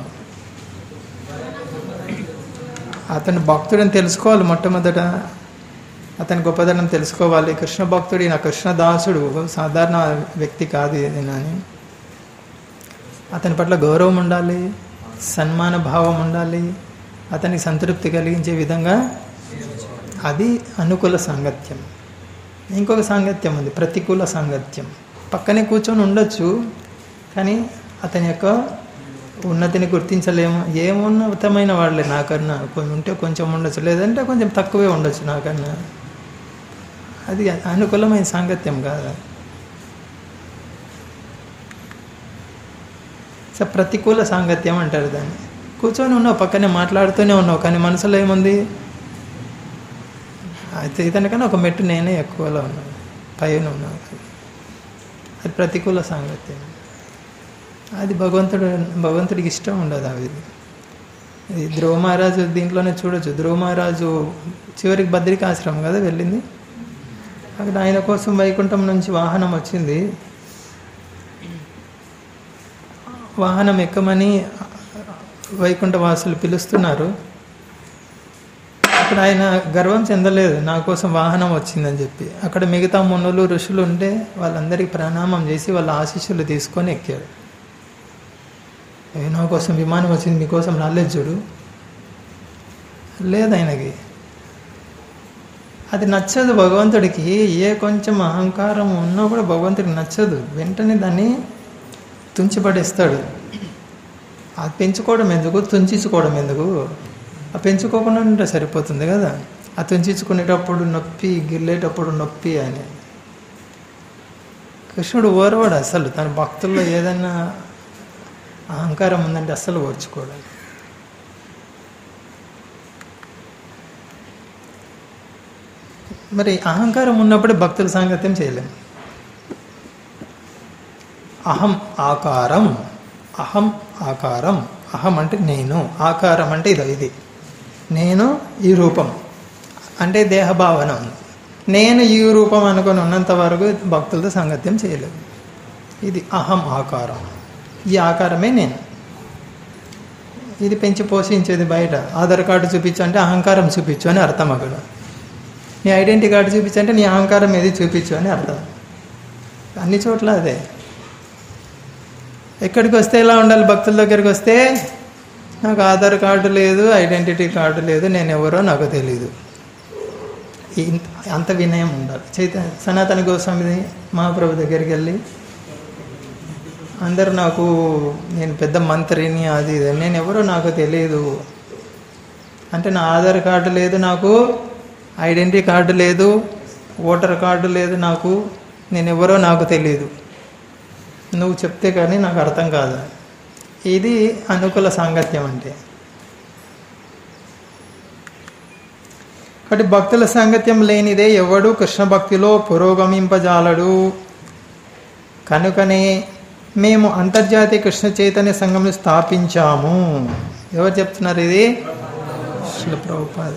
అతను భక్తుడని తెలుసుకోవాలి మొట్టమొదట అతని గొప్పదనం తెలుసుకోవాలి కృష్ణ భక్తుడు ఈయన కృష్ణదాసుడు సాధారణ వ్యక్తి కాదు అని అతని పట్ల గౌరవం ఉండాలి సన్మాన భావం ఉండాలి అతనికి సంతృప్తి కలిగించే విధంగా అది అనుకూల సాంగత్యం ఇంకొక సాంగత్యం ఉంది ప్రతికూల సాంగత్యం పక్కనే కూర్చొని ఉండొచ్చు కానీ అతని యొక్క ఉన్నతిని గుర్తించలేము ఏమున్నతమైన వాళ్ళే నాకన్నా కొన్ని ఉంటే కొంచెం ఉండొచ్చు లేదంటే కొంచెం తక్కువే ఉండొచ్చు నాకన్నా అది అనుకూలమైన సాంగత్యం కాదు సో ప్రతికూల సాంగత్యం అంటారు దాన్ని కూర్చొని ఉన్నావు పక్కనే మాట్లాడుతూనే ఉన్నావు కానీ మనసులో ఏముంది అయితే ఇతనికన్నా ఒక మెట్టు నేనే ఎక్కువలో ఉన్నాను పైన ఉన్నాను అది ప్రతికూల సాంగత్యం అది భగవంతుడు భగవంతుడికి ఇష్టం ఉండదు అవి ఇది ధ్రువ మహారాజు దీంట్లోనే చూడొచ్చు ధ్రువ మహారాజు చివరికి బద్రిక ఆశ్రమం కదా వెళ్ళింది అక్కడ ఆయన కోసం వైకుంఠం నుంచి వాహనం వచ్చింది వాహనం ఎక్కమని వైకుంఠ వాసులు పిలుస్తున్నారు అక్కడ ఆయన గర్వం చెందలేదు నా కోసం వాహనం వచ్చిందని చెప్పి అక్కడ మిగతా మునులు ఋషులు ఉంటే వాళ్ళందరికీ ప్రణామం చేసి వాళ్ళ ఆశీస్సులు తీసుకొని ఎక్కాడు "ఏ, నా కోసం విమానం వచ్చింది మీకోసం రాలేదు చూడు లేదు ఆయనకి అది నచ్చదు భగవంతుడికి ఏ కొంచెం అహంకారం ఉన్నా కూడా భగవంతుడికి నచ్చదు వెంటనే దాన్ని తుంచిపడేస్తాడు అది పెంచుకోవడం ఎందుకు తుంచుకోవడం ఎందుకు ఆ పెంచుకోకుండా ఉంటే సరిపోతుంది కదా ఆ తుంచుకునేటప్పుడు నొప్పి గిల్లేటప్పుడు నొప్పి అని కృష్ణుడు ఓరవాడు అసలు తన భక్తుల్లో ఏదైనా అహంకారం ఉందంటే అస్సలు ఓర్చుకోడు మరి అహంకారం ఉన్నప్పుడు భక్తుల సాంగత్యం చేయలేము అహం ఆకారం అహం ఆకారం అహం అంటే నేను ఆకారం అంటే ఇది ఇది నేను ఈ రూపం అంటే దేహభావన ఉంది నేను ఈ రూపం అనుకొని ఉన్నంత వరకు భక్తులతో సాంగత్యం చేయలేదు ఇది అహం ఆకారం ఈ ఆకారమే నేను ఇది పెంచి పోషించేది బయట ఆధార్ కార్డు చూపించు అంటే అహంకారం చూపించు అని అర్థం అక్కడ నీ ఐడెంటిటీ కార్డు చూపించు అంటే నీ అహంకారం ఏది చూపించు అని అర్థం అన్ని చోట్ల అదే ఎక్కడికి వస్తే ఎలా ఉండాలి భక్తుల దగ్గరికి వస్తే నాకు ఆధార్ కార్డు లేదు ఐడెంటిటీ కార్డు లేదు నేను ఎవరో నాకు తెలీదు ఇంత- అంత వినయం ఉండాలి చైతన్య సనాతన గోస్వామి మహాప్రభు దగ్గరికి వెళ్ళి అందరు నాకు నేను పెద్ద మంత్రిని అది ఇది నేను ఎవరో నాకు తెలియదు అంటే నా ఆధార్ కార్డు లేదు నాకు ఐడెంటిటీ కార్డు లేదు ఓటర్ కార్డు లేదు నాకు నేను ఎవరో నాకు తెలియదు నువ్వు చెప్తే కానీ నాకు అర్థం కాదు ఇది అనుకూల సాంగత్యం అంటే కాబట్టి భక్తుల సాంగత్యం లేనిదే ఎవడు కృష్ణ భక్తిలో పురోగమింపజాలడు కనుకనే మేము అంతర్జాతీయ కృష్ణ చైతన్య సంఘం స్థాపించాము ఎవరు చెప్తున్నారు ఇది శిల ప్రభుపాద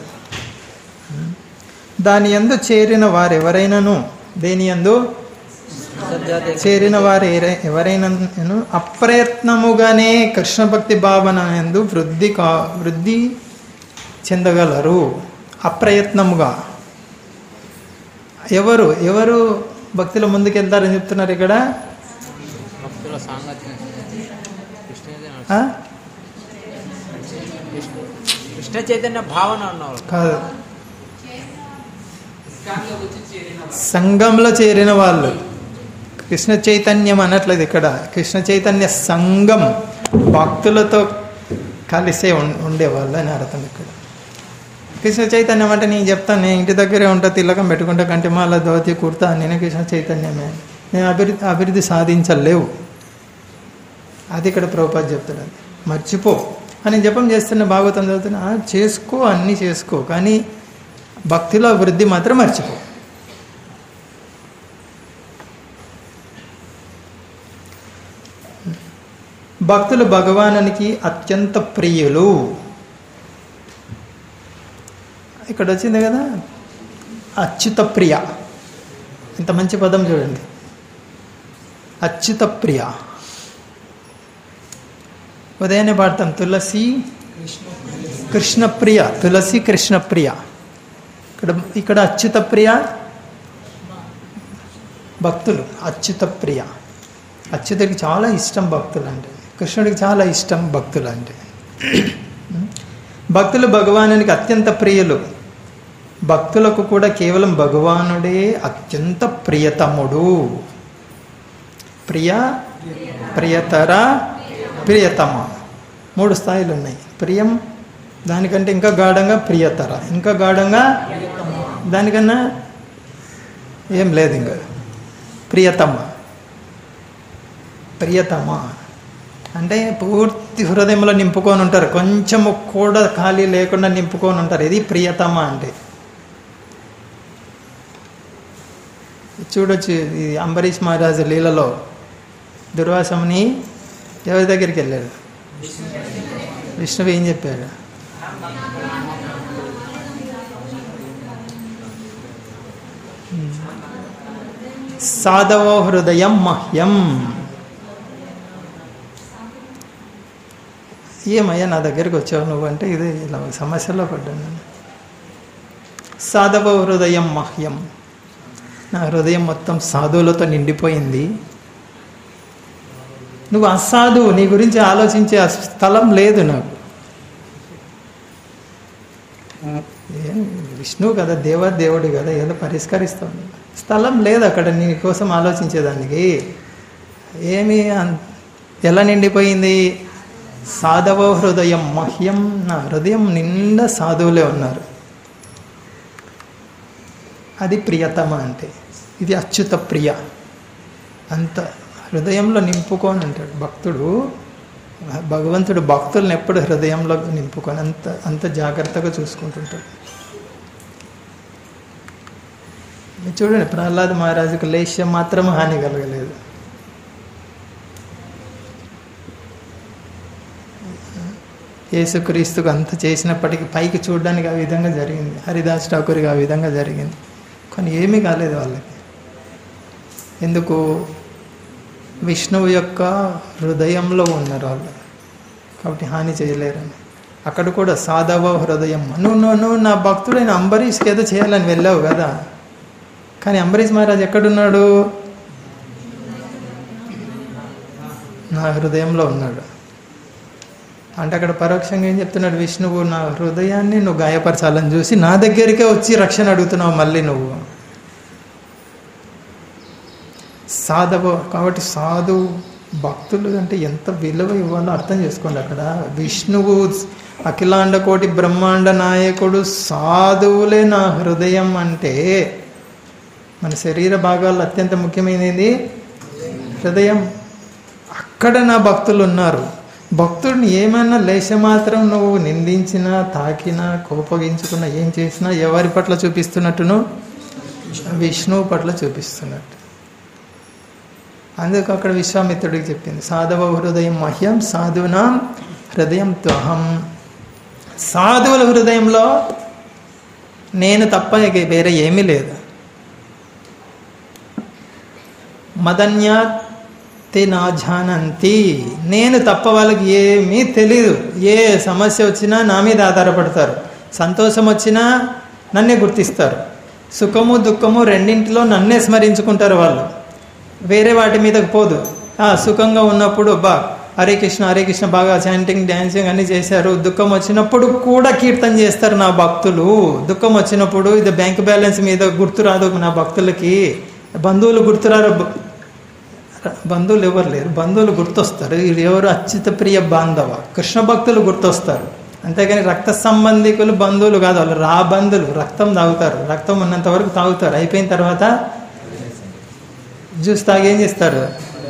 దాని యందు చేరిన వారు ఎవరైనాను దేని యందు సజ్జాతి చేరిన వారు ఏరై- ఎవరైనాను అప్రయత్నముగానే కృష్ణ భక్తి భావన ఎందు వృద్ధి కా వృద్ధి చెందగలరు అప్రయత్నముగా ఎవరు ఎవరు భక్తుల ముందుకెళ్తారని చెప్తున్నారు ఇక్కడ భక్తుల సాంగత్యం కృష్ణ చైతన్య- ఆ? కృష్ణ చైతన్య భావన ఉన్నవాళ్ళు కాదు సంఘంలో చేరిన వాళ్ళు కృష్ణ చైతన్యం అనట్లేదు ఇక్కడ కృష్ణ చైతన్య సంఘం భక్తులతో కలిసే ఉం- ఉండేవాళ్ళు అని అర్థం ఇక్కడ కృష్ణ చైతన్యం అంటే నేను చెప్తాను నేను ఇంటి దగ్గరే ఉంటా తిలకం పెట్టుకుంటా కంటిమాల ధోతి కుర్తా నేను కృష్ణ చైతన్యమే నేను అభివృద్ధి అభివృద్ధి సాధించలేవు అది ఇక్కడ ప్రభుపాద్ చెప్తున్నాడు మర్చిపో అని జపం చేస్తున్న భాగవతం చదువుతున్నా "ఆ, చేసుకో అన్నీ చేసుకో కానీ భక్తిలో వృద్ధి మాత్రం మర్చిపో భక్తులు భగవానునికి అత్యంత ప్రియులు ఇక్కడ వచ్చింది కదా అచ్యుత ప్రియ ఇంత మంచి పదం చూడండి అచ్యుత ప్రియ ఉదయాన్నే పాడతాం తులసి కృష్ణప్రియ తులసి కృష్ణప్రియ ఇక్కడ ఇక్కడ అచ్యుత ప్రియ భక్తులు అచ్యుత ప్రియ అచ్యుతుడికి చాలా ఇష్టం భక్తులు అంటే కృష్ణుడికి చాలా ఇష్టం భక్తులు అంటే భక్తులు భగవానునికి అత్యంత ప్రియులు భక్తులకు కూడా కేవలం భగవానుడే అత్యంత ప్రియతముడు ప్రియ ప్రియతర ప్రియతమ మూడు స్థాయిలు ఉన్నాయి ప్రియం దానికంటే ఇంకా గాఢంగా ప్రియతర ఇంకా గాఢంగా దానికన్నా ఏం లేదు ఇంకా ప్రియతమ ప్రియతమ అంటే పూర్తి హృదయంలో నింపుకొని ఉంటారు కొంచెము కూడా ఖాళీ లేకుండా నింపుకొని ఉంటారు ఇది ప్రియతమ అంటే చూడొచ్చు ఇది అంబరీష్ మహారాజు లీలలో దుర్వాసముని ఎవరి దగ్గరికి వెళ్ళాడు విష్ణువు ఏం చెప్పాడు సాధవో హృదయం మహ్యం ఏమయ్యా నా దగ్గరికి వచ్చావు నువ్వు అంటే ఇది ఇలా సమస్యలో పడ్డాను నేను. సాధవ హృదయం మహ్యం నా హృదయం మొత్తం సాధువులతో నిండిపోయింది నువ్వు అసాధువు నీ గురించి ఆలోచించే ఆ స్థలం లేదు నాకు ఏం విష్ణువు కదా దేవ దేవుడు కదా ఏదో పరిష్కరిస్తాను స్థలం లేదు అక్కడ నీ కోసం ఆలోచించేదానికి ఏమి అన్- ఎలా నిండిపోయింది సాధవ హృదయం మహ్యం నా హృదయం నిండా సాధువులే ఉన్నారు అది ప్రియతమ అంటే ఇది అచ్యుత ప్రియ అంత హృదయంలో నింపుకొని అంటాడు భక్తుడు భగవంతుడు భక్తులను ఎప్పుడు హృదయంలో నింపుకొని అంత అంత జాగ్రత్తగా చూసుకుంటుంటాడు మీరు చూడండి ప్రహ్లాద్ మహారాజుకు లేష్యం మాత్రం హాని కలగలేదు యేసుక్రీస్తుకు అంత చేసినప్పటికీ పైకి చూడడానికి ఆ విధంగా జరిగింది హరిదాస్ ఠాకూర్కి ఆ విధంగా జరిగింది కానీ ఏమీ కాలేదు వాళ్ళకి ఎందుకు విష్ణువు యొక్క హృదయంలో ఉన్నారు వాళ్ళు కాబట్టి హాని చేయలేరని అక్కడ కూడా సాధవ హృదయం నువ్వు నువ్వు నువ్వు నా భక్తుడైన అంబరీష్కి ఏదో చేయాలని వెళ్ళావు కదా కానీ అంబరీష్ మహారాజ్ ఎక్కడున్నాడు నా హృదయంలో ఉన్నాడు అంటే అక్కడ పరోక్షంగా ఏం చెప్తున్నాడు విష్ణువు నా హృదయాన్ని నువ్వు గాయపరచాలని చూసి నా దగ్గరికే వచ్చి రక్షణ అడుగుతున్నావు మళ్ళీ నువ్వు సాధవ కాబట్టి సాధు భక్తులు అంటే ఎంత విలువ ఇవ్వాలో అర్థం చేసుకోండి అక్కడ విష్ణువు అఖిలాండ కోటి బ్రహ్మాండ నాయకుడు సాధువులే నా హృదయం అంటే మన శరీర భాగాల్లో అత్యంత ముఖ్యమైనది హృదయం అక్కడ నా భక్తులు ఉన్నారు భక్తుడిని ఏమైనా లేశమాత్రం నువ్వు నిందించినా తాకినా కోపగించుకున్నా ఏం చేసినా ఎవరి పట్ల చూపిస్తున్నట్టును విష్ణువు పట్ల చూపిస్తున్నట్టు అందుకు అక్కడ విశ్వామిత్రుడికి చెప్పింది సాధవ హృదయం మహ్యం సాధునాం హృదయం త్వహం సాధువుల హృదయంలో నేను తప్ప ఇక వేరే ఏమీ లేదు మదన్యాత్ తే నా జానంతి నేను తప్ప వాళ్ళకి ఏమీ తెలీదు ఏ సమస్య వచ్చినా నా మీద ఆధారపడతారు సంతోషం వచ్చినా నన్నే గుర్తిస్తారు సుఖము దుఃఖము రెండింటిలో నన్నే స్మరించుకుంటారు వాళ్ళు వేరే వాటి మీదకి పోదు ఆ, సుఖంగా ఉన్నప్పుడు బా హరే కృష్ణ హరే కృష్ణ బాగా చాంటింగ్ డ్యాన్సింగ్ అన్ని చేశారు దుఃఖం వచ్చినప్పుడు కూడా కీర్తన చేస్తారు నా భక్తులు దుఃఖం వచ్చినప్పుడు ఇది బ్యాంక్ బ్యాలెన్స్ మీద గుర్తురాదు నా భక్తులకి బంధువులు గుర్తురారు బ- బంధువులు ఎవరు లేరు బంధువులు గుర్తొస్తారు వీళ్ళు ఎవరు అచ్యుత ప్రియ బాంధవ కృష్ణ భక్తులు గుర్తొస్తారు అంతేగాని రక్త సంబంధికులు బంధువులు కాదు వాళ్ళు రా బంధువులు రక్తం తాగుతారు రక్తం ఉన్నంత వరకు తాగుతారు అయిపోయిన తర్వాత జ్యూస్ తాగి ఏం చేస్తారు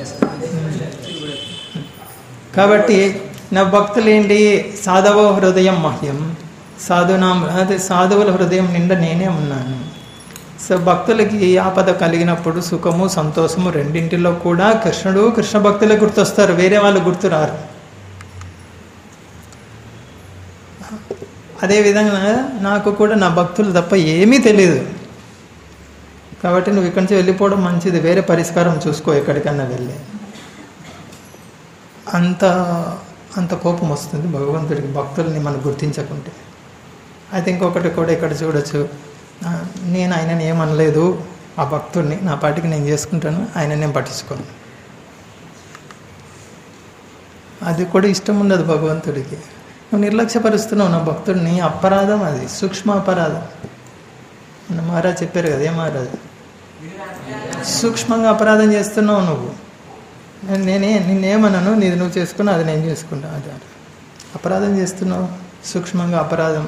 కాబట్టి నా భక్తులు ఏంటి సాధవ హృదయం మహ్యం సాధునాం అదే సాధువుల హృదయం నిండా నేనే ఉన్నాను సో భక్తులకి ఆపద కలిగినప్పుడు సుఖము సంతోషము రెండింటిలో కూడా కృష్ణుడు కృష్ణ భక్తులే గుర్తొస్తారు వేరే వాళ్ళు గుర్తురారు అదేవిధంగా నాకు కూడా నా భక్తులు తప్ప ఏమీ తెలియదు కాబట్టి నువ్వు ఇక్కడి నుంచి వెళ్ళిపోవడం మంచిది వేరే పరిష్కారం చూసుకో ఎక్కడికన్నా వెళ్ళి అంత అంత కోపం వస్తుంది భగవంతుడికి భక్తుల్ని మనం గుర్తించకుంటే అయితే ఇంకొకటి కూడా ఇక్కడ చూడొచ్చు ఆ, నేను ఆయనని ఏమనలేదు ఆ భక్తుడిని నా పాటికి నేను చేసుకుంటాను ఆయన నేను పట్టించుకోను అది కూడా ఇష్టం ఉండదు భగవంతుడికి నువ్వు నిర్లక్ష్యపరుస్తున్నావు నా భక్తుడిని అపరాధం అది సూక్ష్మ అపరాధం మన మహారాజ్ చెప్పారు కదా ఏ మహారాజ్ సూక్ష్మంగా అపరాధం చేస్తున్నావు నువ్వు నేను- నేనే నిన్నేమన్నాను నీది నువ్వు చేసుకున్నా అది నేను చేసుకుంటా అది అది. అపరాధం చేస్తున్నావు సూక్ష్మంగా అపరాధం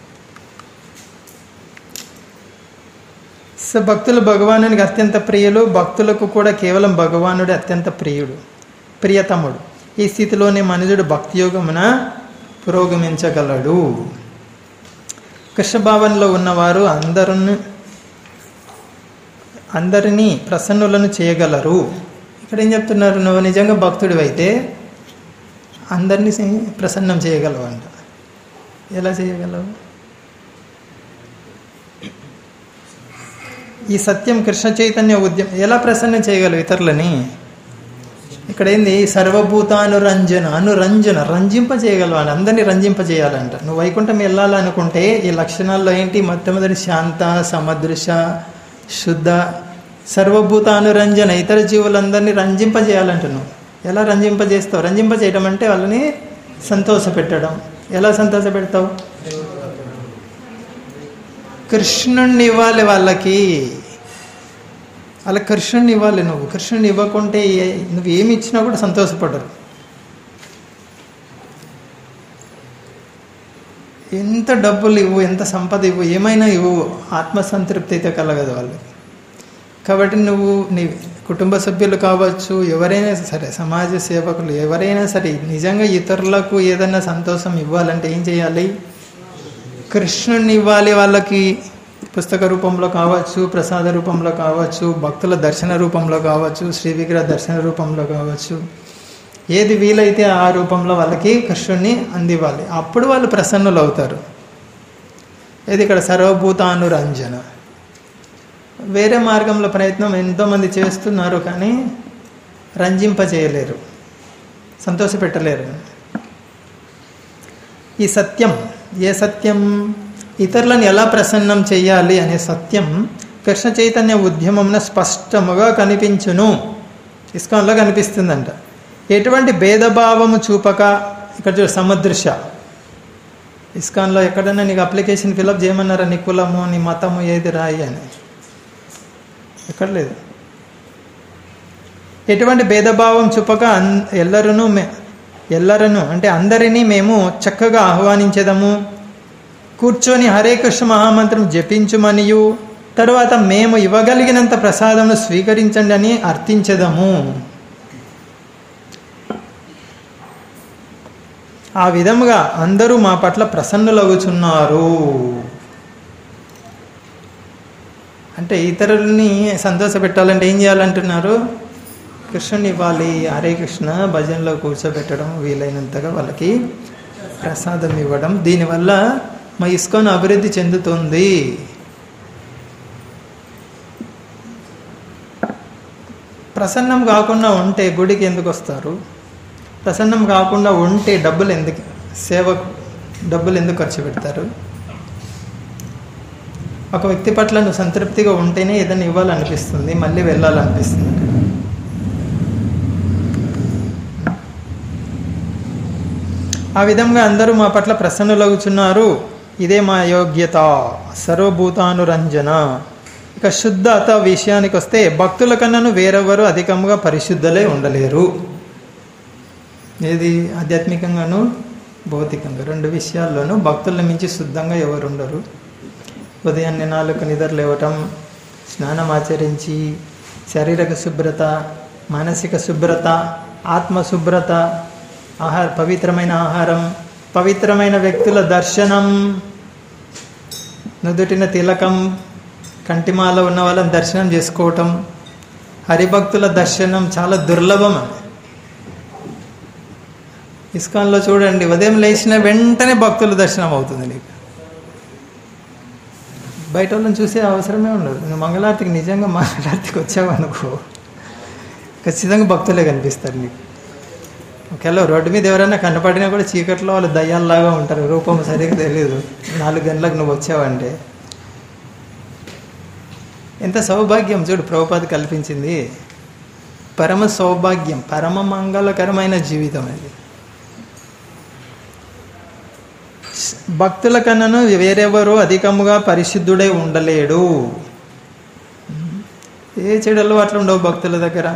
సో భక్తులు భగవానునికి అత్యంత ప్రియులు భక్తులకు కూడా కేవలం భగవానుడే అత్యంత ప్రియుడు ప్రియతముడు ఈ స్థితిలోనే మనుజుడు భక్తి యోగమున పురోగమించగలడు కృష్ణభావనలో ఉన్నవారు అందరూ అందరినీ ప్రసన్నులను చేయగలరు ఇక్కడ ఏం చెప్తున్నారు నువ్వు నిజంగా భక్తుడివి అయితే అందరినీ సి- ప్రసన్నం చేయగలవు అంట ఎలా చేయగలవు ఈ సత్యం కృష్ణ చైతన్య ఉద్యమం ఎలా ప్రసన్నం చేయగలవు ఇతరులని ఇక్కడ ఏంది సర్వభూతానురంజన అనురంజన రంజింప చేయగలవు అని అందరినీ రంజింప చేయాలంట నువ్వు వైకుంఠం వెళ్ళాలనుకుంటే ఈ లక్షణాల్లో ఏంటి మొట్టమొదటి శాంత సమదృశ శుద్ధ సర్వభూతానురంజన ఇతర జీవులందరినీ రంజింపజేయాలంట నువ్వు ఎలా రంజింపజేస్తావు రంజింపజేయడం అంటే వాళ్ళని సంతోషపెట్టడం ఎలా సంతోషపెడతావు కృష్ణుణ్ణి ఇవ్వాలి వాళ్ళకి అలా కృష్ణుని ఇవ్వాలి నువ్వు కృష్ణుని ఇవ్వకుంటే ఏ- నువ్వు ఏమి ఇచ్చినా కూడా సంతోషపడరు ఎంత డబ్బులు ఇవ్వు ఎంత సంపద ఇవ్వు ఏమైనా ఇవ్వు ఆత్మసంతృప్తి అయితే కలగదు వాళ్ళకి కాబట్టి నువ్వు నీ కుటుంబ సభ్యులు కావచ్చు ఎవరైనా సరే సమాజ సేవకులు ఎవరైనా సరే నిజంగా ఇతరులకు ఏదైనా సంతోషం ఇవ్వాలంటే ఏం చేయాలి కృష్ణుణ్ణి ఇవ్వాలి వాళ్ళకి పుస్తక రూపంలో కావచ్చు ప్రసాద రూపంలో కావచ్చు భక్తుల దర్శన రూపంలో కావచ్చు శ్రీ విగ్రహ దర్శన రూపంలో కావచ్చు ఏది వీలైతే ఆ రూపంలో వాళ్ళకి కృష్ణుణ్ణి అందివ్వాలి అప్పుడు వాళ్ళు ప్రసన్నులు అవుతారు ఇది ఇక్కడ సర్వభూతానురంజన వేరే మార్గంలో ప్రయత్నం ఎంతోమంది చేస్తున్నారు కానీ రంజింప చేయలేరు సంతోషపెట్టలేరు ఈ సత్యం ఏ సత్యం ఇతరులను ఎలా ప్రసన్నం చేయాలి అనే సత్యం కృష్ణ చైతన్య ఉద్యమంలో స్పష్టముగా కనిపించును ఇస్కాన్లో కనిపిస్తుందంట ఎటువంటి భేదభావము చూపక ఇక్కడ చూడు సముదృశ ఇస్కాన్లో ఎక్కడైనా నీకు అప్లికేషన్ ఫిలప్ చేయమన్నారా నీ కులము నీ మతము ఏది రాయి అని ఎక్కడ లేదు ఎటువంటి భేదభావం చూపక అన్ ఎల్లరూ మే ఎల్లరను అంటే అందరినీ మేము చక్కగా ఆహ్వానించదము కూర్చొని హరే కృష్ణ మహామంత్రం జపించుమనియు తరువాత మేము ఇవ్వగలిగినంత ప్రసాదమును స్వీకరించండి అని అర్థించదము ఆ విధముగా అందరూ మా పట్ల ప్రసన్నులవుచున్నారు అంటే ఇతరుల్ని సంతోషపెట్టాలంటే ఏం చేయాలంటున్నారు కృష్ణుని ఇవ్వాలి హరే కృష్ణ భజనలో కూర్చోబెట్టడం వీలైనంతగా వాళ్ళకి ప్రసాదం ఇవ్వడం దీనివల్ల మా ఇస్కాన్ అభివృద్ధి చెందుతుంది ప్రసన్నం కాకుండా ఉంటే గుడికి ఎందుకు వస్తారు ప్రసన్నం కాకుండా ఉంటే డబ్బులు ఎందుకు సేవకు డబ్బులు ఎందుకు ఖర్చు పెడతారు ఒక వ్యక్తి పట్ల నువ్వు సంతృప్తిగా ఉంటేనే ఏదైనా ఇవ్వాలనిపిస్తుంది మళ్ళీ వెళ్ళాలనిపిస్తుంది ఆ విధంగా అందరూ మా పట్ల ప్రసన్నులవుచున్నారు ఇదే మా యోగ్యత సర్వభూతానురంజన ఇక శుద్ధత విషయానికి వస్తే భక్తుల కన్నాను వేరెవరు అధికంగా పరిశుద్ధలే ఉండలేరు ఏది ఆధ్యాత్మికంగాను భౌతికంగా రెండు విషయాల్లోనూ భక్తులను మించి శుద్ధంగా ఎవరు ఉండరు ఉదయాన్నే నాలుగు నిద్ర లేవటం స్నానం ఆచరించి శారీరక శుభ్రత మానసిక శుభ్రత ఆత్మ శుభ్రత ఆహార పవిత్రమైన ఆహారం పవిత్రమైన వ్యక్తుల దర్శనం నుదుటిన తిలకం కంటిమాల ఉన్న వాళ్ళని దర్శనం చేసుకోవటం హరిభక్తుల దర్శనం చాలా దుర్లభం అని ఇస్కాన్లో చూడండి ఉదయం లేచిన వెంటనే భక్తుల దర్శనం అవుతుంది నీకు బయట వాళ్ళని చూసే అవసరమే ఉండదు నువ్వు మంగళారతికి నిజంగా మంగళారతికి వచ్చావు అనుకో ఖచ్చితంగా భక్తులే కనిపిస్తారు నీకు ఒకవేళ రోడ్డు మీద ఎవరైనా కనపడినా కూడా చీకట్లో వాళ్ళు దయ్యాల్లాగా ఉంటారు రూపం సరిగ్గా తెలియదు నాలుగు గంటలకు నువ్వు వచ్చావంటే ఎంత సౌభాగ్యం చూడు ప్రభుపాద కల్పించింది పరమ సౌభాగ్యం పరమ మంగళకరమైన జీవితం అది భక్తుల కన్నను వేరెవరు అధికముగా పరిశుద్ధుడై ఉండలేడు ఏ చెడలు అట్లా ఉండవు భక్తుల దగ్గర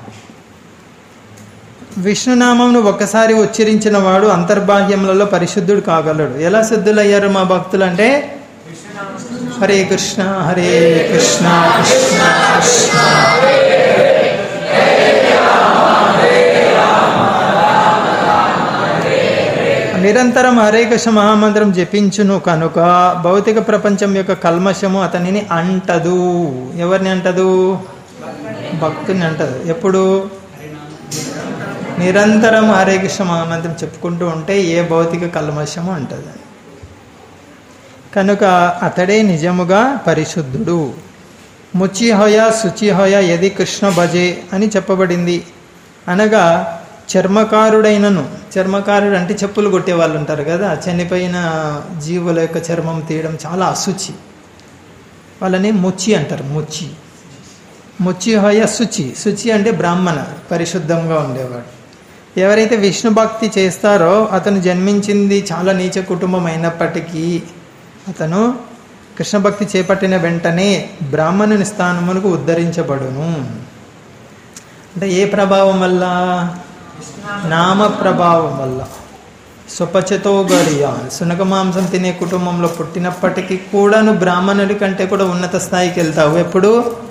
విష్ణునామంను ఒక్కసారి ఉచ్చరించిన వాడు అంతర్బాహ్యములలో పరిశుద్ధుడు కాగలడు ఎలా శుద్ధులయ్యారు మా భక్తులు అంటే హరే కృష్ణ హరే కృష్ణ కృష్ణ కృష్ణ నిరంతరం హరే కృష్ణ మహామంత్రం జపించును కనుక భౌతిక ప్రపంచం యొక్క కల్మషము అతనిని అంటదు ఎవరిని అంటదు భక్తుని అంటదు ఎప్పుడు నిరంతరం హరే కృష్ణ మహామంత్రం చెప్పుకుంటూ ఉంటే ఏ భౌతిక కల్మషము అంటది కనుక అతడే నిజముగా పరిశుద్ధుడు ముచిహోయ శుచిహోయ యది కృష్ణ భజే అని చెప్పబడింది అనగా చర్మకారుడైనను చర్మకారుడు అంటే చెప్పులు కొట్టే వాళ్ళు ఉంటారు కదా చనిపోయిన జీవుల యొక్క చర్మం తీయడం చాలా అశుచి వాళ్ళని ముచ్చి అంటారు ముచ్చి ముచ్చి హోయ శుచి శుచి అంటే బ్రాహ్మణ పరిశుద్ధంగా ఉండేవాడు ఎవరైతే విష్ణు భక్తి చేస్తారో అతను జన్మించింది చాలా నీచ కుటుంబం అయినప్పటికీ అతను కృష్ణ భక్తి చేపట్టిన వెంటనే బ్రాహ్మణుని స్థానమునకు ఉద్ధరించబడును అంటే ఏ ప్రభావం వల్ల నామ ప్రభావం వల్ల స్వపచతో గడియా సునక మాంసం తినే కుటుంబంలో పుట్టినప్పటికీ కూడా నువ్వు బ్రాహ్మణుడి కంటే కూడా ఉన్నత స్థాయికి వెళ్తావు ఎప్పుడు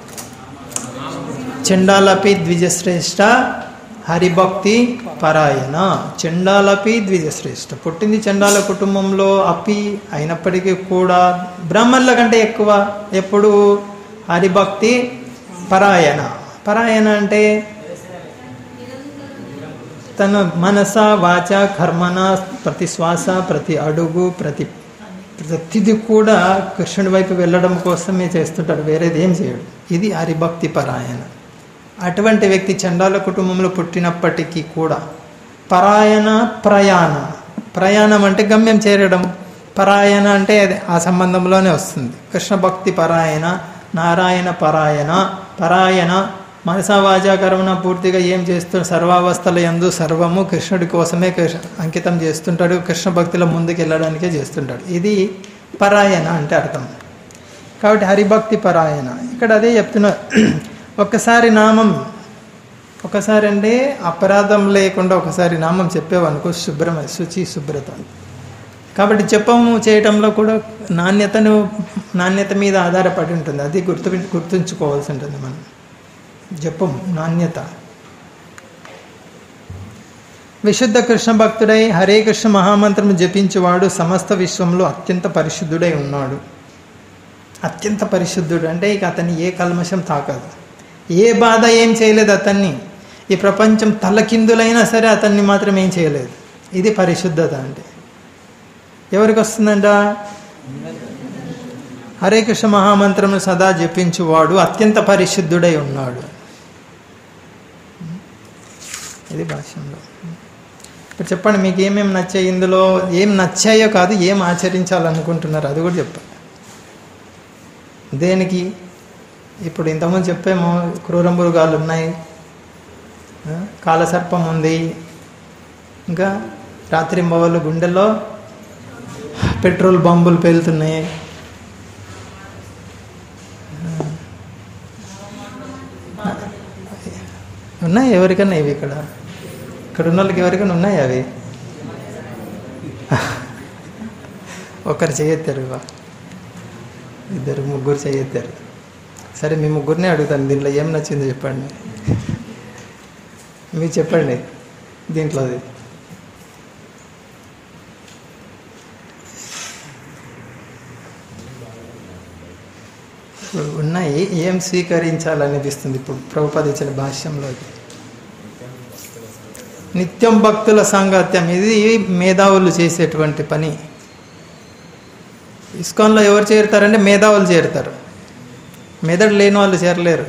చండాలపి ద్విజశ్రేష్ఠ హరిభక్తి పరాయణ చండాలపి ద్విజశ్రేష్ఠ పుట్టింది చండాల కుటుంబంలో అపి అయినప్పటికీ కూడా బ్రాహ్మణుల కంటే ఎక్కువ ఎప్పుడు హరిభక్తి పరాయణ పరాయణ అంటే తన మనస వాచ కర్మన ప్రతి శ్వాస ప్రతి అడుగు ప్రతి ప్రతిది కూడా కృష్ణుడి వైపు వెళ్ళడం కోసమే చేస్తుంటాడు వేరేది ఏం చేయడు ఇది హరిభక్తి పరాయణ అటువంటి వ్యక్తి చండాల కుటుంబంలో పుట్టినప్పటికీ కూడా పరాయణ ప్రయాణ ప్రయాణం అంటే గమ్యం చేరడం పరాయణ అంటే అది ఆ సంబంధంలోనే వస్తుంది కృష్ణ భక్తి పరాయణ నారాయణ పరాయణ పరాయణ మనసావాచ కర్మణ పూర్తిగా ఏం చేస్తాడు సర్వావస్థల యందు సర్వము కృష్ణుడి కోసమే కృష్ణ అంకితం చేస్తుంటాడు కృష్ణ భక్తిలో ముందుకు వెళ్ళడానికే చేస్తుంటాడు ఇది పరాయణ అంటే అర్థం కాబట్టి హరిభక్తి పరాయణ ఇక్కడ అదే చెప్తున్నా ఒక్కసారి నామం ఒకసారి అంటే అపరాధం లేకుండా ఒకసారి నామం చెప్పేవనుకో శుభ్రమ శుచి శుభ్రత కాబట్టి జపము చేయటంలో కూడా నాణ్యతను నాణ్యత మీద ఆధారపడి ఉంటుంది అది గుర్తు గుర్తుంచుకోవాల్సి ఉంటుంది మనం జపం నాణ్యత విశుద్ధ కృష్ణ భక్తుడై హరే కృష్ణ మహామంత్రము జపించేవాడు సమస్త విశ్వంలో అత్యంత పరిశుద్ధుడై ఉన్నాడు అత్యంత పరిశుద్ధుడు అంటే ఇక అతన్ని ఏ కల్మషం తాకదు ఏ బాధ ఏం చేయలేదు అతన్ని ఈ ప్రపంచం తలకిందులైనా సరే అతన్ని మాత్రం ఏం చేయలేదు ఇది పరిశుద్ధత అంటే ఎవరికి వస్తుందంట హరే కృష్ణ మహామంత్రము సదా జపించువాడు అత్యంత పరిశుద్ధుడై ఉన్నాడు ఇది భాష్యంలో ఇప్పుడు చెప్పండి మీకు ఏమేమి నచ్చాయి ఇందులో ఏం నచ్చాయో కాదు ఏం ఆచరించాలనుకుంటున్నారు అది కూడా చెప్పండి దేనికి ఇప్పుడు ఇంతకుముందు చెప్పేమో క్రూర మృగాలు ఉన్నాయి ఆ, కాలసర్పం ఉంది ఇంకా రాత్రి మొగలు గుండెల్లో పెట్రోల్ బాంబులు పేలుతున్నాయి ఉన్నాయి ఎవరికన్నా ఇవి ఇక్కడ ఇక్కడ ఉన్న వాళ్ళకి ఎవరికైనా ఉన్నాయి అవి ఒకరు చేయెత్తారు ఇవా ఇద్దరు ముగ్గురు చేయెత్తారు సరే మీ ముగ్గురిని అడుగుతాను దీంట్లో ఏం నచ్చిందో చెప్పండి మీరు చెప్పండి దీంట్లోది ఇప్పుడు ఉన్నాయి ఏం స్వీకరించాలనిపిస్తుంది ఇప్పుడు ప్రభుపద ఇచ్చిన భాష్యంలో నిత్యం భక్తుల సాంగత్యం ఇది మేధావులు చేసేటువంటి పని ఇస్కాన్లో ఎవరు చేరుతారంటే మేధావులు చేరుతారు మెదడు లేని వాళ్ళు చేరలేరు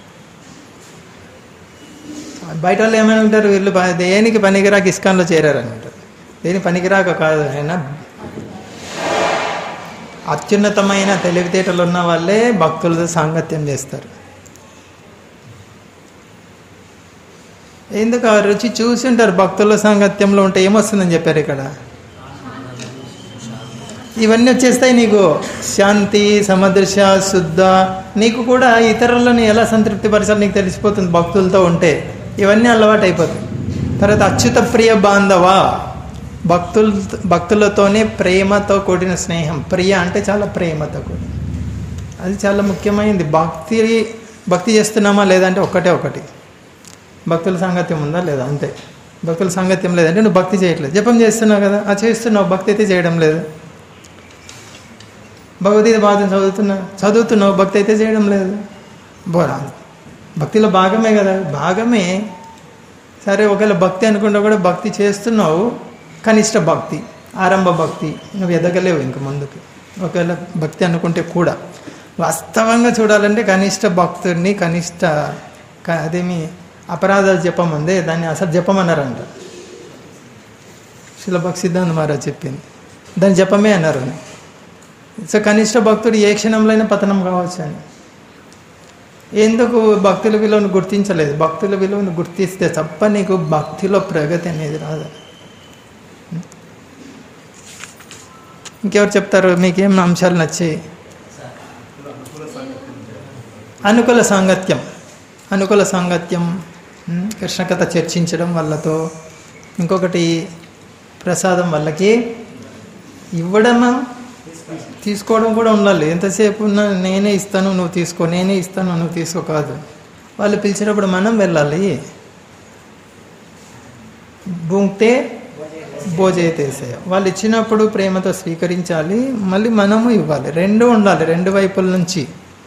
బయట వాళ్ళు ఏమైనా ఉంటారు వీళ్ళు ప- దేనికి పనికిరాక ఇస్కాన్లో చేరారని అంటారు దేని పనికిరాక కాదు ఆయన అత్యున్నతమైన తెలివితేటలు ఉన్న వాళ్ళే భక్తులతో సాంగత్యం చేస్తారు ఎందుకు ఆ రుచి చూసి ఉంటారు భక్తుల సాంగత్యంలో ఉంటే ఏమొస్తుందని చెప్పారు ఇక్కడ ఇవన్నీ వచ్చేస్తాయి నీకు శాంతి సమదృశ శుద్ధ నీకు కూడా ఇతరులను ఎలా సంతృప్తిపరచాలో నీకు తెలిసిపోతుంది భక్తులతో ఉంటే ఇవన్నీ అలవాటు అయిపోతాయి తర్వాత అచ్యుత ప్రియ బాంధవ భక్తుల భక్తులతోనే ప్రేమతో కూడిన స్నేహం ప్రియ అంటే చాలా ప్రేమతో కూడిన అది చాలా ముఖ్యమైనది భక్తి భక్తి చేస్తున్నామా లేదంటే ఒక్కటే ఒకటి భక్తుల సాంగత్యం ఉందా లేదా అంతే భక్తుల సాంగత్యం లేదంటే నువ్వు భక్తి చేయట్లేదు జపం చేస్తున్నావు కదా ఆ చేస్తున్నావు భక్తి అయితే చేయడం లేదు భగవద్గీత బాధ చదువుతున్నావు చదువుతున్నావు భక్తి అయితే చేయడం లేదు బోరా భక్తిలో భాగమే కదా భాగమే సరే ఒకవేళ భక్తి అనుకుంటా కూడా భక్తి చేస్తున్నావు కనిష్ట భక్తి ఆరంభ భక్తి నువ్వు ఎదగలేవు ఇంక ముందుకు ఒకవేళ భక్తి అనుకుంటే కూడా వాస్తవంగా చూడాలంటే కనిష్ట భక్తుడిని కనిష్ట క- అదేమి అపరాధ జపం ఉందే దాన్ని అసలు జపం అన్నారంట శిలభక్ సిద్ధాంత మహారాజ్ చెప్పింది దాన్ని జపమే అన్నారు సో కనిష్ట భక్తుడు ఏ క్షణంలో అయినా పతనం కావచ్చు అని ఎందుకు భక్తుల విలువను గుర్తించలేదు భక్తుల విలువను గుర్తిస్తే తప్ప నీకు భక్తిలో ప్రగతి అనేది రాదు ఇంకెవరు చెప్తారు మీకేం అంశాలు నచ్చాయి అనుకూల సాంగత్యం అనుకూల సాంగత్యం ఉమ్, కృష్ణ కథ చర్చించడం వాళ్ళతో ఇంకొకటి ప్రసాదం వాళ్ళకి ఇవ్వడం తీసుకోవడం కూడా ఉండాలి ఎంతసేపు ఉన్నా నేనే ఇస్తాను నువ్వు తీసుకో నేనే ఇస్తాను నువ్వు తీసుకో కాదు వాళ్ళు పిలిచినప్పుడు మనం వెళ్ళాలి బుంక్తే భోజయితేసే వాళ్ళు ఇచ్చినప్పుడు ప్రేమతో స్వీకరించాలి మళ్ళీ మనము ఇవ్వాలి రెండు ఉండాలి రెండు వైపుల నుంచి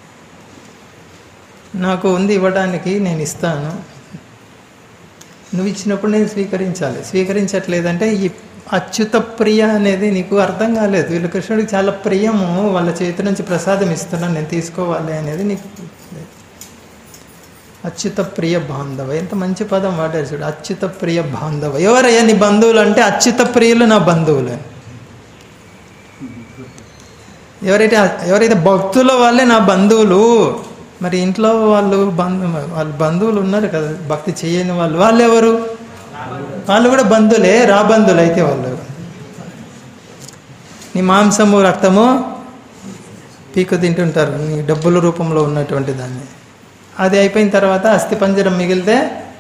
నాకు ఉంది ఇవ్వడానికి నేను ఇస్తాను నువ్వు ఇచ్చినప్పుడు నేను స్వీకరించాలి స్వీకరించట్లేదంటే ఈ అచ్యుత ప్రియ అనేది నీకు అర్థం కాలేదు వీళ్ళు కృష్ణుడికి చాలా ప్రియము వాళ్ళ చేతి నుంచి ప్రసాదం ఇస్తున్నాను నేను తీసుకోవాలి అనేది నీకు లేదు. అచ్యుత ప్రియ బాంధవ ఎంత మంచి పదం వాడారు చూడు అచ్యుత ప్రియ బాంధవ ఎవరయ్యా నీ బంధువులు అంటే అచ్యుత ప్రియులు నా బంధువులు అని ఎవరైతే ఎవరైతే భక్తుల వాళ్ళే నా బంధువులు మరి ఇంట్లో వాళ్ళు బంధు వాళ్ళ బంధువులు ఉన్నారు కదా భక్తి చేయని వాళ్ళు వాళ్ళు ఎవరు వాళ్ళు కూడా బంధువులే రా బంధువులు అయితే వాళ్ళు నీ మాంసము రక్తము పీకు తింటుంటారు నీ డబ్బుల రూపంలో ఉన్నటువంటి దాన్ని అది అయిపోయిన తర్వాత అస్థిపంజరం మిగిలితే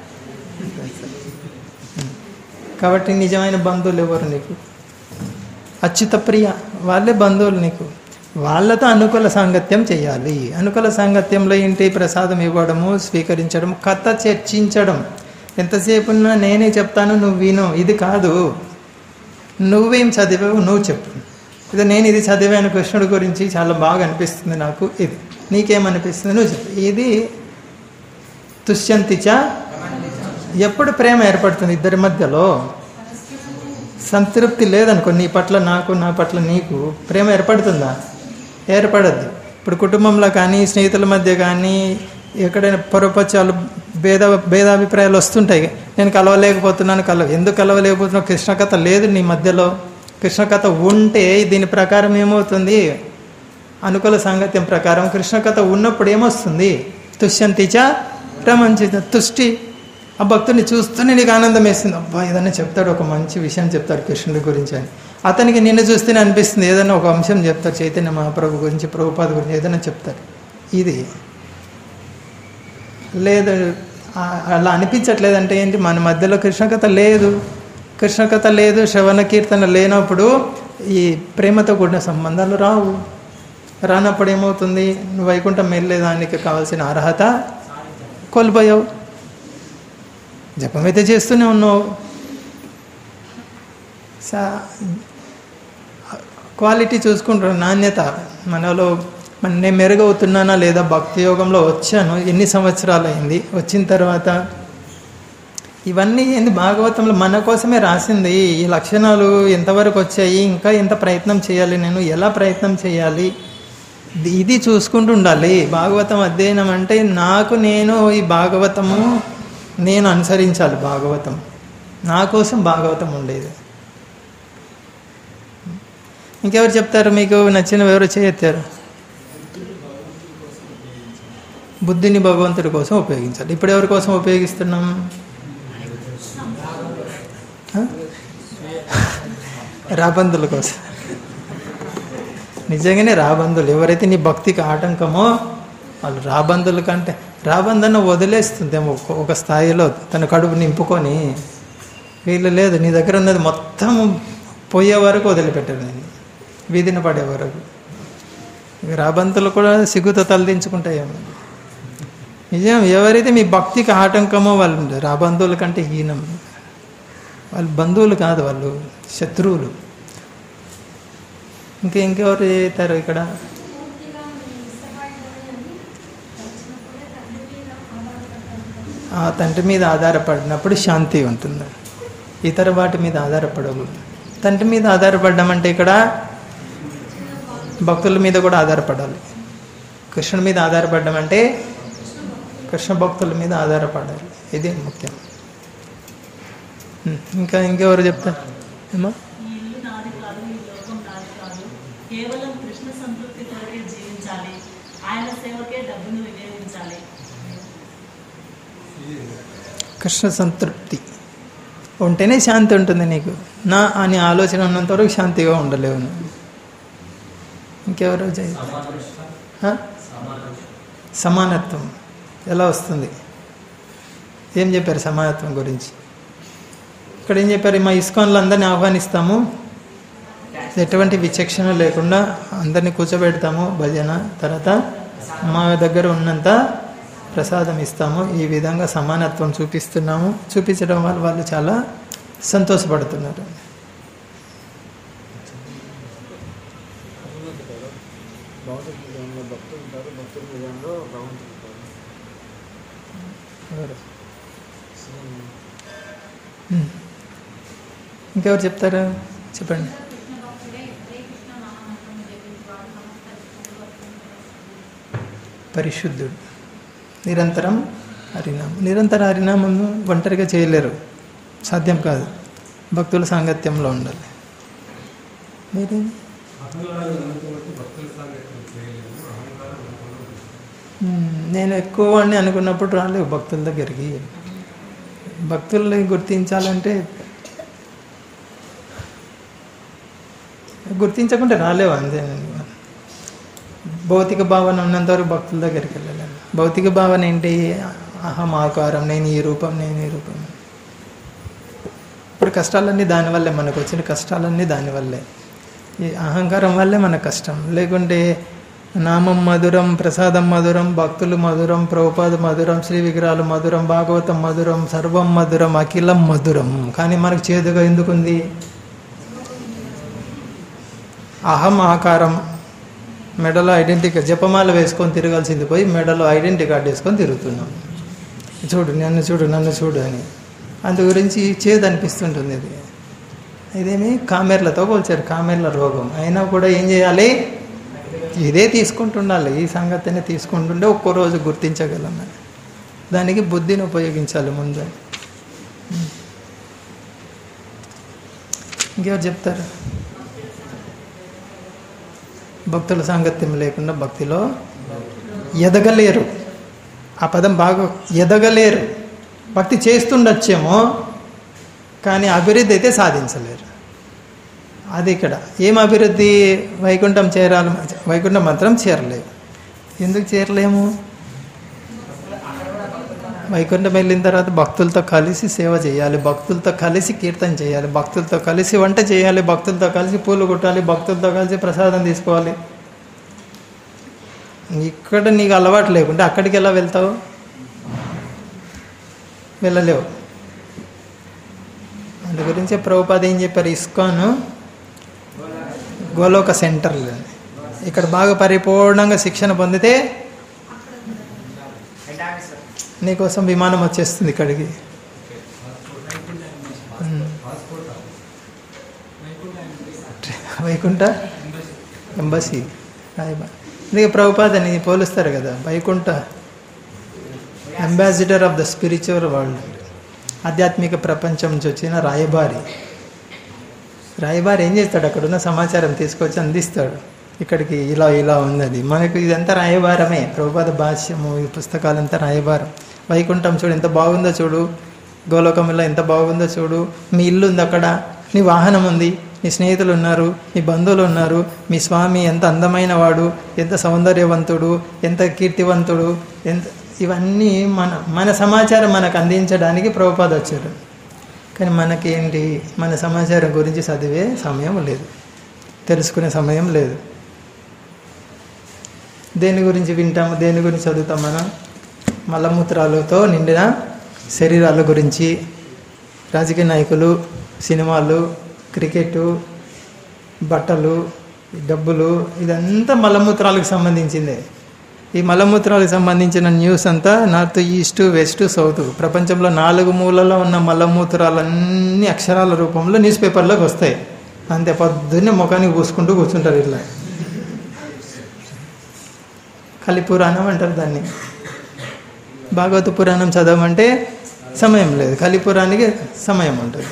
కాబట్టి నిజమైన బంధువులు ఎవరు నీకు అచ్యుత ప్రియ వాళ్ళే బంధువులు నీకు వాళ్ళతో అనుకూల సాంగత్యం చేయాలి అనుకూల సాంగత్యంలో ఏంటి ప్రసాదం ఇవ్వడము స్వీకరించడం కథ చర్చించడం ఎంతసేపు ఉన్నా నేనే చెప్తాను నువ్వు విను ఇది కాదు నువ్వేం చదివావు నువ్వు చెప్పు ఇది నేను ఇది చదివాను కృష్ణుడి గురించి చాలా బాగా అనిపిస్తుంది నాకు ఇది నీకేమనిపిస్తుంది నువ్వు చెప్పు ఇది తుష్యంతిచ ఎప్పుడు ప్రేమ ఏర్పడుతుంది ఇద్దరి మధ్యలో సంతృప్తి లేదనుకో నీ పట్ల నాకు నా పట్ల నీకు ప్రేమ ఏర్పడుతుందా ఏర్పడద్దు ఇప్పుడు కుటుంబంలో కానీ స్నేహితుల మధ్య కానీ ఎక్కడైనా పొరపచ్చాలు భేద భేదాభిప్రాయాలు వస్తుంటాయి నేను కలవలేకపోతున్నాను కలవ ఎందుకు కలవలేకపోతున్నావు కృష్ణ కథ లేదు నీ మధ్యలో కృష్ణ కథ ఉంటే దీని ప్రకారం ఏమవుతుంది అనుకూల సాంగత్యం ప్రకారం కృష్ణ కథ ఉన్నప్పుడు ఏమొస్తుంది తుష్యంతిచ ప్రమంచిత తుష్టి ఆ భక్తుడిని చూస్తూనే నీకు ఆనందం వేస్తుంది అబ్బా ఏదైనా చెప్తాడు ఒక మంచి విషయం చెప్తాడు కృష్ణుడి గురించి అని అతనికి నిన్ను చూస్తేనే అనిపిస్తుంది ఏదైనా ఒక అంశం చెప్తారు చైతన్య మహాప్రభు గురించి ప్రభుపాద గురించి ఏదైనా చెప్తారు ఇది లేదు ఆ- అలా అనిపించట్లేదంటే ఏంటి మన మధ్యలో కృష్ణ కథ లేదు కృష్ణ కథ లేదు శ్రవణ కీర్తన లేనప్పుడు ఈ ప్రేమతో కూడిన సంబంధాలు రావు రానప్పుడు ఏమవుతుంది నువ్వు వైకుంఠం వెళ్ళేదానికి కావాల్సిన అర్హత కోల్పోయావు జపమైతే చేస్తూనే ఉన్నావు సా- క్వాలిటీ చూసుకుంటారు నాణ్యత మనలో మన నేను మెరుగవుతున్నానా లేదా భక్తి యోగంలో వచ్చాను ఎన్ని సంవత్సరాలు అయింది వచ్చిన తర్వాత ఇవన్నీ ఏంది భాగవతంలో మన కోసమే రాసింది ఈ లక్షణాలు ఎంతవరకు వచ్చాయి ఇంకా ఎంత ప్రయత్నం చేయాలి నేను ఎలా ప్రయత్నం చేయాలి ఇది- ఇది చూసుకుంటూ ఉండాలి భాగవతం అధ్యయనం అంటే నాకు నేను ఈ భాగవతము నేను అనుసరించాలి భాగవతం నా కోసం భాగవతం ఉండేది ఇంకెవరు చెప్తారు మీకు నచ్చిన ఎవరు చేయెత్తారు బుద్ధిని భగవంతుడి కోసం ఉపయోగించాలి ఇప్పుడు ఎవరి కోసం ఉపయోగిస్తున్నాం ఆ? రాబందుల కోసం నిజంగానే రాబందులు ఎవరైతే నీ భక్తికి ఆటంకమో వాళ్ళు రాబందుల కంటే రాబందన్న వదిలేస్తుందేమో ఒక- ఒక స్థాయిలో తన కడుపు నింపుకొని వీళ్ళు లేదు నీ దగ్గర ఉన్నది మొత్తం పోయే వరకు వదిలిపెట్టారు నేను వీధిన పడే వరకు ఇక రాబంతులు కూడా సిగ్గుతో తలదించుకుంటాయేమో నిజం ఎవరైతే మీ భక్తికి ఆటంకమో వాళ్ళు ఉంటారు. రాబంధువుల కంటే హీనం వాళ్ళు బంధువులు కాదు వాళ్ళు శత్రువులు ఇంకా ఇంకెవరు చేస్తారు ఇక్కడ ఆ తండ్రి మీద ఆధారపడినప్పుడు శాంతి ఉంటుంది ఇతర వాటి మీద ఆధారపడకూడదు తండ్రి మీద ఆధారపడడం అంటే ఇక్కడ భక్తుల మీద కూడా ఆధారపడాలి కృష్ణుడి మీద ఆధారపడడం అంటే కృష్ణ భక్తుల మీద ఆధారపడాలి ఇది ముఖ్యం ఉం, ఇంకా ఇంకెవరు చెప్తారు ఏమా ఈ ఇల్లు నాది కాదు ఈ లోకం నాది కాదు కేవలం కృష్ణ సంతృప్తి కొరకే జీవించాలి ఆయన సేవకే డబ్బును వినియోగించాలి కృష్ణ సంతృప్తి ఉంటేనే శాంతి ఉంటుంది నీకు నా అని ఆలోచన ఉన్నంత వరకు శాంతిగా ఉండలేవు నువ్వు ఇంకెవరో జై హ? సమానత్వం ఎలా వస్తుంది ఏం చెప్పారు సమానత్వం గురించి ఇక్కడ ఏం చెప్పారు మా ఇస్కాన్లో అందరినీ ఆహ్వానిస్తాము ఎటువంటి విచక్షణ లేకుండా అందరినీ కూర్చోబెడతాము భజన తర్వాత మా దగ్గర ఉన్నంత ప్రసాదం ఇస్తాము ఈ విధంగా సమానత్వం చూపిస్తున్నాము చూపించడం వల్ల వాళ్ళు చాలా సంతోషపడుతున్నారు ఉమ్. ఇంకెవరు చెప్తారా చెప్పండి పరిశుద్ధుడు నిరంతరం హరినామం నిరంతర హరినామం ఒంటరిగా చేయలేరు సాధ్యం కాదు భక్తుల సాంగత్యంలో ఉండాలి మీరు మ్మ్. నేను ఎక్కువ వాడిని అనుకున్నప్పుడు రాలేవు భక్తుల దగ్గరికి భక్తుల్ని గుర్తించాలంటే గుర్తించకుంటే రాలేవు అంతే భౌతిక భావన ఉన్నంతవరకు భక్తుల దగ్గరికి వెళ్ళలేను భౌతిక భావన ఏంటి అహం ఆకారం నేను ఈ రూపం నేను ఈ రూపం ఇప్పుడు కష్టాలన్నీ దానివల్లే మనకు వచ్చిన కష్టాలన్నీ దానివల్లే ఈ అహంకారం వల్లే మన కష్టం లేకుంటే నామం మధురం ప్రసాదం మధురం భక్తులు మధురం ప్రభుపాద మధురం శ్రీ విగ్రహాలు మధురం భాగవతం మధురం సర్వం మధురం అఖిలం మధురం కానీ మనకు చేదుగా ఎందుకుంది అహం ఆకారం మెడలో ఐడెంటిటీ కార్డ్ జపమాల వేసుకొని తిరగాల్సింది పోయి మెడలో ఐడెంటిటీ కార్డు వేసుకొని తిరుగుతున్నాం చూడు నన్ను చూడు నన్ను చూడు అని అందు గురించి చేదు అనిపిస్తుంటుంది ఇది ఇదేమి కామెర్లతో పోల్చారు కామెర్ల రోగం అయినా కూడా ఏం చేయాలి ఇదే తీసుకుంటుండాలి ఈ సంగతిని తీసుకుంటుంటే ఒక్కో రోజు గుర్తించగలం దానికి బుద్ధిని ఉపయోగించాలి ముందు ఇంకెవరు చెప్తారు భక్తుల సాంగత్యం లేకుండా భక్తిలో ఎదగలేరు ఆ పదం బాగా ఎదగలేరు భక్తి చేస్తుండొచ్చేమో కానీ అభివృద్ధి అయితే సాధించలేరు అది ఇక్కడ ఏం అభివృద్ధి వైకుంఠం చేరాలి వైకుంఠం మాత్రం చేరలేవు ఎందుకు చేరలేము వైకుంఠం వెళ్ళిన తర్వాత భక్తులతో కలిసి సేవ చేయాలి భక్తులతో కలిసి కీర్తన చేయాలి భక్తులతో కలిసి వంట చేయాలి భక్తులతో కలిసి పూలు కొట్టాలి భక్తులతో కలిసి ప్రసాదం తీసుకోవాలి ఇక్కడ నీకు అలవాటు లేకుంటే అక్కడికి ఎలా వెళ్తావు వెళ్ళలేవు అందు గురించి ప్రభుపాద ఏం చెప్పారు ఇస్కాన్ గోలోక సెంటర్లు ఇక్కడ బాగా పరిపూర్ణంగా శిక్షణ పొందితే నీకోసం విమానం వచ్చేస్తుంది ఇక్కడికి ఉమ్. వైకుంఠ ఎంబసీ రాయబా అందుకే ప్రభుపాదని పోలుస్తారు కదా Vaikuntha ambassador of the spiritual world ఆధ్యాత్మిక ప్రపంచం నుంచి వచ్చిన రాయబారి రాయబారి ఏం చేస్తాడు అక్కడ ఉన్న సమాచారం తీసుకొచ్చి అందిస్తాడు ఇక్కడికి ఇలా ఇలా ఉన్నది మనకు ఇదంతా రాయబారమే ప్రభుపాద భాష్యము ఈ పుస్తకాలంతా రాయబారం వైకుంఠం చూడు ఎంత బాగుందో చూడు గోలోకంలో ఎంత బాగుందో చూడు మీ ఇల్లు ఉంది అక్కడ నీ వాహనం ఉంది నీ స్నేహితులు ఉన్నారు మీ బంధువులు ఉన్నారు మీ స్వామి ఎంత అందమైన వాడు ఎంత సౌందర్యవంతుడు ఎంత కీర్తివంతుడు ఎంత ఇవన్నీ మన మన సమాచారం మనకు అందించడానికి ప్రభుపాద వచ్చారు కానీ మనకేంటి మన సమాచారం గురించి చదివే సమయం లేదు తెలుసుకునే సమయం లేదు దేని గురించి వింటాము దేని గురించి చదువుతాం మనం మలమూత్రాలతో నిండిన శరీరాల గురించి రాజకీయ నాయకులు సినిమాలు క్రికెట్ బట్టలు డబ్బులు ఇదంతా మలమూత్రాలకు సంబంధించిందే ఈ మలమూత్రాలకు సంబంధించిన న్యూస్ అంతా నార్త్ ఈస్ట్ వెస్ట్ సౌత్ ప్రపంచంలో నాలుగు మూలలో ఉన్న మలమూత్రాలన్నీ అక్షరాల రూపంలో న్యూస్ పేపర్లోకి వస్తాయి అంతే పొద్దున్నే ముఖానికి పూసుకుంటూ కూర్చుంటారు ఇట్లా కలి పురాణం అంటారు దాన్ని భాగవత పురాణం చదవమంటే సమయం లేదు కలి పురాణానికి సమయం ఉంటుంది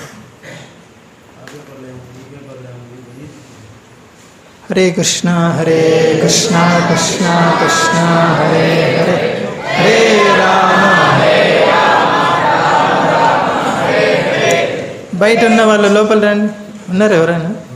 హరే కృష్ణ హరే కృష్ణ కృష్ణ కృష్ణ హరే హరే హరే రామ హరే రామ బయట ఉన్న వాళ్ళు లోపల రండి ఉన్నారు ఎవరైనా